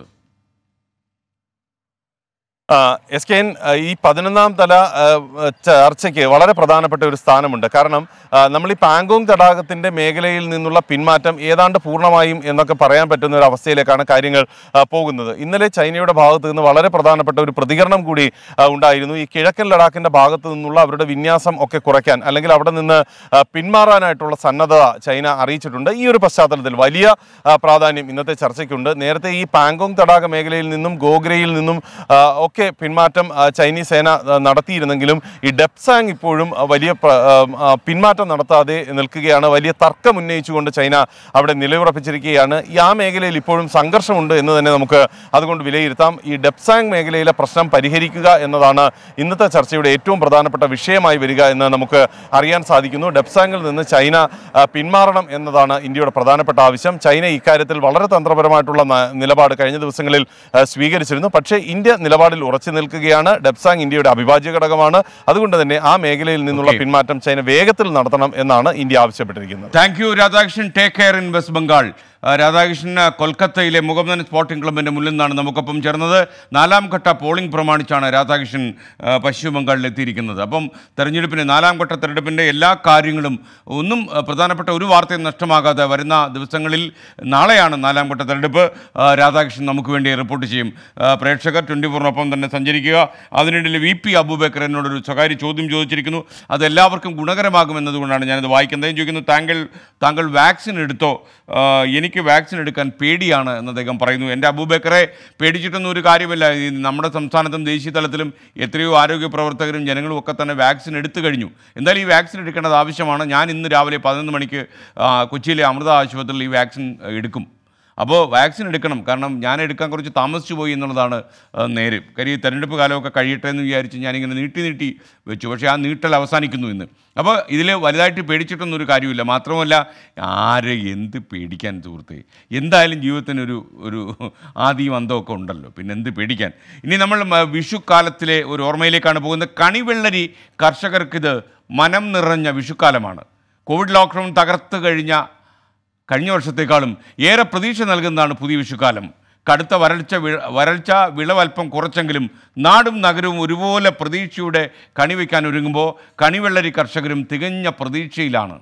ആ, എസ് കെ എൻ ആ, ഈ പതിനൊന്നാം തല ആ, ചർച്ചയ്ക്ക് വളരെ പ്രധാനപ്പെട്ട ഒരു സ്ഥാനമുണ്ട് കാരണം ആ, നമ്മൾ ഈ പാങ്കോങ് തടാകത്തിന്റെ മേഖലയിൽ നിന്നുള്ള പിന്മാറ്റം ഏതാണ്ട് പൂർണ്ണമായും എന്നൊക്കെ പറയാൻ പറ്റുന്ന ഒരു അവസ്ഥയിലേക്കാണ് കാര്യങ്ങൾ ആ, പോകുന്നത് ഇന്നലെ ചൈനയുടെ ഭാഗത്ത് നിന്ന് വളരെ പ്രധാനപ്പെട്ട ഒരു പ്രതികരണം കൂടി ആ, ഉണ്ടായിരുന്നു ഈ കിഴക്കൻ ലഡാക്കിന്റെ ഭാഗത്ത് നിന്നുള്ള അവരുടെ വിന്യാസം ഒക്കെ കുറയ്ക്കാൻ അല്ലെങ്കിൽ അവിടെ നിന്ന് ആ, പിന്മാറാനായിട്ടുള്ള സന്നദ്ധത ചൈന അറിയിച്ചിട്ടുണ്ട് ഈ ഒരു പശ്ചാത്തലത്തിൽ വലിയ ആ, പ്രാധാന്യം ഇന്നത്തെ ചർച്ചയ്ക്കുണ്ട് നേരത്തെ ഈ പാങ്കോങ് തടാക മേഖലയിൽ നിന്നും ഗോഗ്രയിൽ നിന്നും ആ, ഒക്കെ പിന്മാറ്റം ആ, ചൈനീസ് സേന ആ, നടത്തിയിരുന്നെങ്കിലും ഈ ഡെപ്സാങ് ഇപ്പോഴും ആ, വലിയ പ്ര- ആ, ആ, പിന്മാറ്റം നടത്താതെ നിൽക്കുകയാണ് വലിയ തർക്കം ഉന്നയിച്ചുകൊണ്ട് ചൈന അവിടെ നിലയുറപ്പിച്ചിരിക്കുകയാണ് ഈ ആ മേഖലയിൽ ഇപ്പോഴും സംഘർഷമുണ്ട് എന്ന് തന്നെ നമുക്ക് അതുകൊണ്ട് വിലയിരുത്താം ഈ ഡെപ്സാങ് മേഖലയിലെ പ്രശ്നം പരിഹരിക്കുക എന്നതാണ് ഇന്നത്തെ ചർച്ചയുടെ ഏറ്റവും പ്രധാനപ്പെട്ട വിഷയമായി വരിക എന്ന് നമുക്ക് അറിയാൻ സാധിക്കുന്നു ഡെപ്സാങ്ങിൽ നിന്ന് ചൈന ആ, പിന്മാറണം എന്നതാണ് ഇന്ത്യയുടെ പ്രധാനപ്പെട്ട ആവശ്യം ചൈന ഇക്കാര്യത്തിൽ വളരെ തന്ത്രപരമായിട്ടുള്ള ന- നിലപാട് കഴിഞ്ഞ ദിവസങ്ങളിൽ ആ, സ്വീകരിച്ചിരുന്നു പക്ഷേ ഇന്ത്യ നിലപാടിൽ ഉറച്ചു നിൽക്കുകയാണ് ഡെപ്സാങ് ഇന്ത്യയുടെ അവിഭാജ്യ ഘടകമാണ് അതുകൊണ്ട് തന്നെ ആ മേഖലയിൽ നിന്നുള്ള പിന്മാറ്റം ചൈന വേഗത്തിൽ നടത്തണം എന്നാണ് ഇന്ത്യ ആവശ്യപ്പെട്ടിരിക്കുന്നത് thank you Radhakrishnan take care in West Bengal ആ, രാധാകൃഷ്ണൻ ആ, കൊൽക്കത്തയിലെ മുഖമദൻ സ്പോർട്ടിംഗ് ക്ലബിന്റെ മുന്നിൽ നിന്നാണ് നമുക്കൊപ്പം ചേർന്നത് നാലാം ഘട്ട പോളിംഗ് പ്രമാണിച്ചാണ് രാധാകൃഷ്ണൻ ആ, പശ്ചിമ ബംഗാളിൽ എത്തിയിരിക്കുന്നത് അപ്പം തെരഞ്ഞെടുപ്പിൻ്റെ നാലാം ഘട്ട തെരഞ്ഞെടുപ്പിൻ്റെ എല്ലാ കാര്യങ്ങളും ഒന്നും ആ, പ്രധാനപ്പെട്ട ഒരു വാർത്തയും നഷ്ടമാകാതെ വരുന്ന ദിവസങ്ങളിൽ നാളെയാണ് നാലാം ഘട്ട തെരഞ്ഞെടുപ്പ് ആ, രാധാകൃഷ്ണൻ നമുക്ക് വേണ്ടി റിപ്പോർട്ട് ചെയ്യും ആ, പ്രേക്ഷകർ ട്വൻറ്റി ഫോറിനൊപ്പം തന്നെ സഞ്ചരിക്കുക അതിനിടയിൽ വി പി അബൂബക്കർ എന്നോടൊരു സ്വകാര്യ ചോദ്യം ചോദിച്ചിരിക്കുന്നു അത് എല്ലാവർക്കും ഗുണകരമാകുമെന്നതുകൊണ്ടാണ് ഞാനത് വായിക്കുന്നത് ഞാൻ ചോദിക്കുന്നു താങ്കൾ താങ്കൾ വാക്സിൻ എടുത്തോ ആ, എനിക്ക് വാക്സിൻ എടുക്കാൻ പേടിയാണ് എന്ന് അദ്ദേഹം പറയുന്നു എൻ്റെ അബൂബക്കറെ പേടിച്ചിട്ടൊന്നും ഒരു കാര്യമില്ല ഈ നമ്മുടെ സംസ്ഥാനത്തും ദേശീയ തലത്തിലും എത്രയോ ആരോഗ്യ പ്രവർത്തകരും ജനങ്ങളും ഒക്കെ തന്നെ വാക്സിൻ എടുത്തു കഴിഞ്ഞു എന്തായാലും ഈ വാക്സിൻ എടുക്കേണ്ടത് ആവശ്യമാണ് ഞാൻ ഇന്ന് രാവിലെ പതിനൊന്ന് മണിക്ക് ആ, കൊച്ചിയിലെ അമൃത ആശുപത്രിയിൽ ഈ വാക്സിൻ ആ, എടുക്കും അപ്പോൾ വാക്സിൻ എടുക്കണം കാരണം ഞാൻ എടുക്കാൻ കുറച്ച് താമസിച്ചു പോയി എന്നുള്ളതാണ് ആ, നേര് കാര്യം ഈ തെരഞ്ഞെടുപ്പ് കാലമൊക്കെ കഴിയട്ടെ എന്ന് വിചാരിച്ച് ഞാനിങ്ങനെ നീട്ടി നീട്ടി വെച്ചു പക്ഷേ ആ നീട്ടൽ അവസാനിക്കുന്നു ഇന്ന് അപ്പോൾ ഇതിൽ വലുതായിട്ട് പേടിച്ചിട്ടൊന്നും ഒരു കാര്യമില്ല മാത്രമല്ല ആരെ എന്ത് പേടിക്കാൻ സുഹൃത്തെ എന്തായാലും ജീവിതത്തിന് ഒരു ഒരു ആദിയും അന്തമൊക്കെ ഉണ്ടല്ലോ പിന്നെ എന്ത് പേടിക്കാൻ ഇനി നമ്മൾ മ- വിഷുക്കാലത്തിലെ ഒരു ഓർമ്മയിലേക്കാണ് പോകുന്നത് കണിവെള്ളരി കർഷകർക്കിത് മനം നിറഞ്ഞ വിഷുക്കാലമാണ് കോവിഡ് ലോക്ക്ഡൗൺ തകർത്ത് കഴിഞ്ഞ കഴിഞ്ഞ വർഷത്തേക്കാളും ഏറെ പ്രതീക്ഷ നൽകുന്നതാണ് പുതിയ വിഷുക്കാലം കടുത്ത വരൾച്ച വി- വരൾച്ച വിളവൽപ്പം കുറച്ചെങ്കിലും നാടും നഗരവും ഒരുപോലെ പ്രതീക്ഷയുടെ കണിവയ്ക്കാൻ ഒരുങ്ങുമ്പോൾ കണിവെള്ളരി കർഷകരും തികഞ്ഞ പ്രതീക്ഷയിലാണ്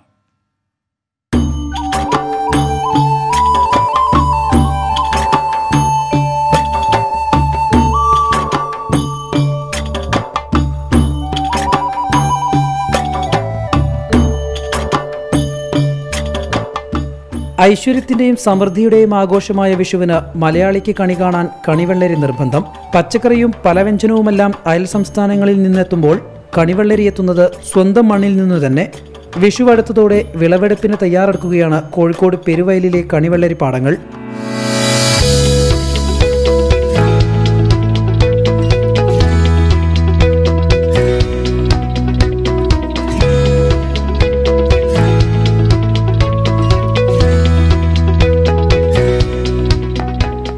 ഐശ്വര്യത്തിന്റെയും സമൃദ്ധിയുടെയും ആഘോഷമായ വിഷുവിന് മലയാളിക്ക് കണി കാണാൻ കണിവെള്ളരി നിർബന്ധം പച്ചക്കറിയും പലവ്യഞ്ജനവുമെല്ലാം അയൽ സംസ്ഥാനങ്ങളിൽ നിന്നെത്തുമ്പോൾ കണിവെള്ളരി എത്തുന്നത് സ്വന്തം മണ്ണിൽ നിന്നു തന്നെ വിഷു അടുത്തതോടെ വിളവെടുപ്പിന് തയ്യാറെടുക്കുകയാണ് കോഴിക്കോട് പെരുവയലിലെ കണിവെള്ളരി പാടങ്ങൾ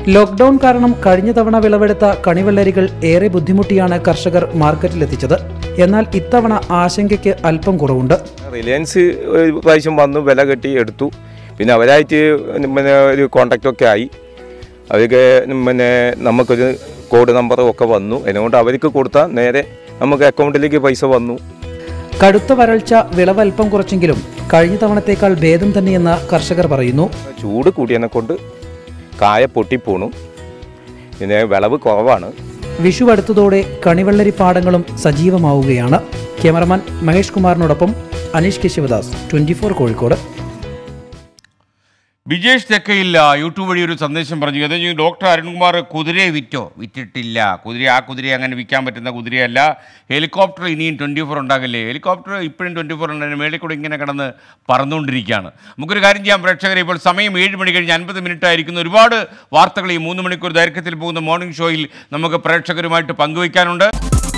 ലോക്ക്ഡൌൺ കാരണം കഴിഞ്ഞ തവണ വിളവെടുത്ത കണിവെള്ളരികൾ ഏറെ ബുദ്ധിമുട്ടിയാണ് കർഷകർ മാർക്കറ്റിലെത്തിച്ചത് എന്നാൽ ഇത്തവണ ആശങ്കയ്ക്ക് അല്പം കുറവുണ്ട് റിലയൻസ് ഒരു പ്രാവശ്യം വന്നു വില കെട്ടി എടുത്തു പിന്നെ അവരായിട്ട് പിന്നെ ഒരു കോണ്ടാക്റ്റ് ഒക്കെ ആയി അവർക്ക് പിന്നെ നമുക്കൊരു കോഡ് നമ്പറും ഒക്കെ വന്നു അതുകൊണ്ട് അവർക്ക് കൊടുത്താൽ നേരെ നമുക്ക് അക്കൗണ്ടിലേക്ക് പൈസ വന്നു കടുത്ത വരൾച്ച വിളവ് അല്പം കുറച്ചെങ്കിലും കഴിഞ്ഞ തവണത്തേക്കാൾ ഭേദം തന്നെയെന്ന് കർഷകർ പറയുന്നു ചൂട് കൂടിയതിനെ കൊണ്ട് കായ പൊട്ടിപ്പോണു പിന്നെ വിളവ് കുറവാണ് വിഷു അടുത്തതോടെ കണിവെള്ളരി പാടങ്ങളും സജീവമാവുകയാണ് ക്യാമറമാൻ മഹേഷ് കുമാറിനോടൊപ്പം Aneesh K Sivadas twenty Kozhikode Bijesh Thekkayil YouTube വഴി ഒരു സന്ദേശം പറഞ്ഞു അത് കഴിഞ്ഞ് ഡോക്ടർ അരുൺകുമാർ കുതിരയെ വിറ്റോ വിറ്റിട്ടില്ല കുതിര ആ കുതിരയെ അങ്ങനെ വിൽക്കാൻ പറ്റുന്ന കുതിരയല്ല ഹെലികോപ്റ്റർ ഇനിയും ട്വൻറ്റി ഫോർ ഉണ്ടാകില്ലേ ഹെലികോപ്റ്റർ ഇപ്പോഴും ട്വൻറ്റി ഫോർ ഉണ്ടായിരുന്നു മേളിൽ കൂടെ ഇങ്ങനെ കിടന്ന് പറന്നുകൊണ്ടിരിക്കുകയാണ് നമുക്കൊരു കാര്യം ചെയ്യാം പ്രേക്ഷകരെ ഇപ്പോൾ സമയം ഏഴ് മണി കഴിഞ്ഞ് അൻപത് മിനിറ്റ് ആയിരിക്കുന്നു ഒരുപാട് വാർത്തകൾ ഈ മൂന്ന് മണിക്കൂർ ദൈർഘ്യത്തിൽ പോകുന്ന മോർണിംഗ് ഷോയിൽ നമുക്ക് പ്രേക്ഷകരുമായിട്ട് പങ്കുവയ്ക്കാനുണ്ട്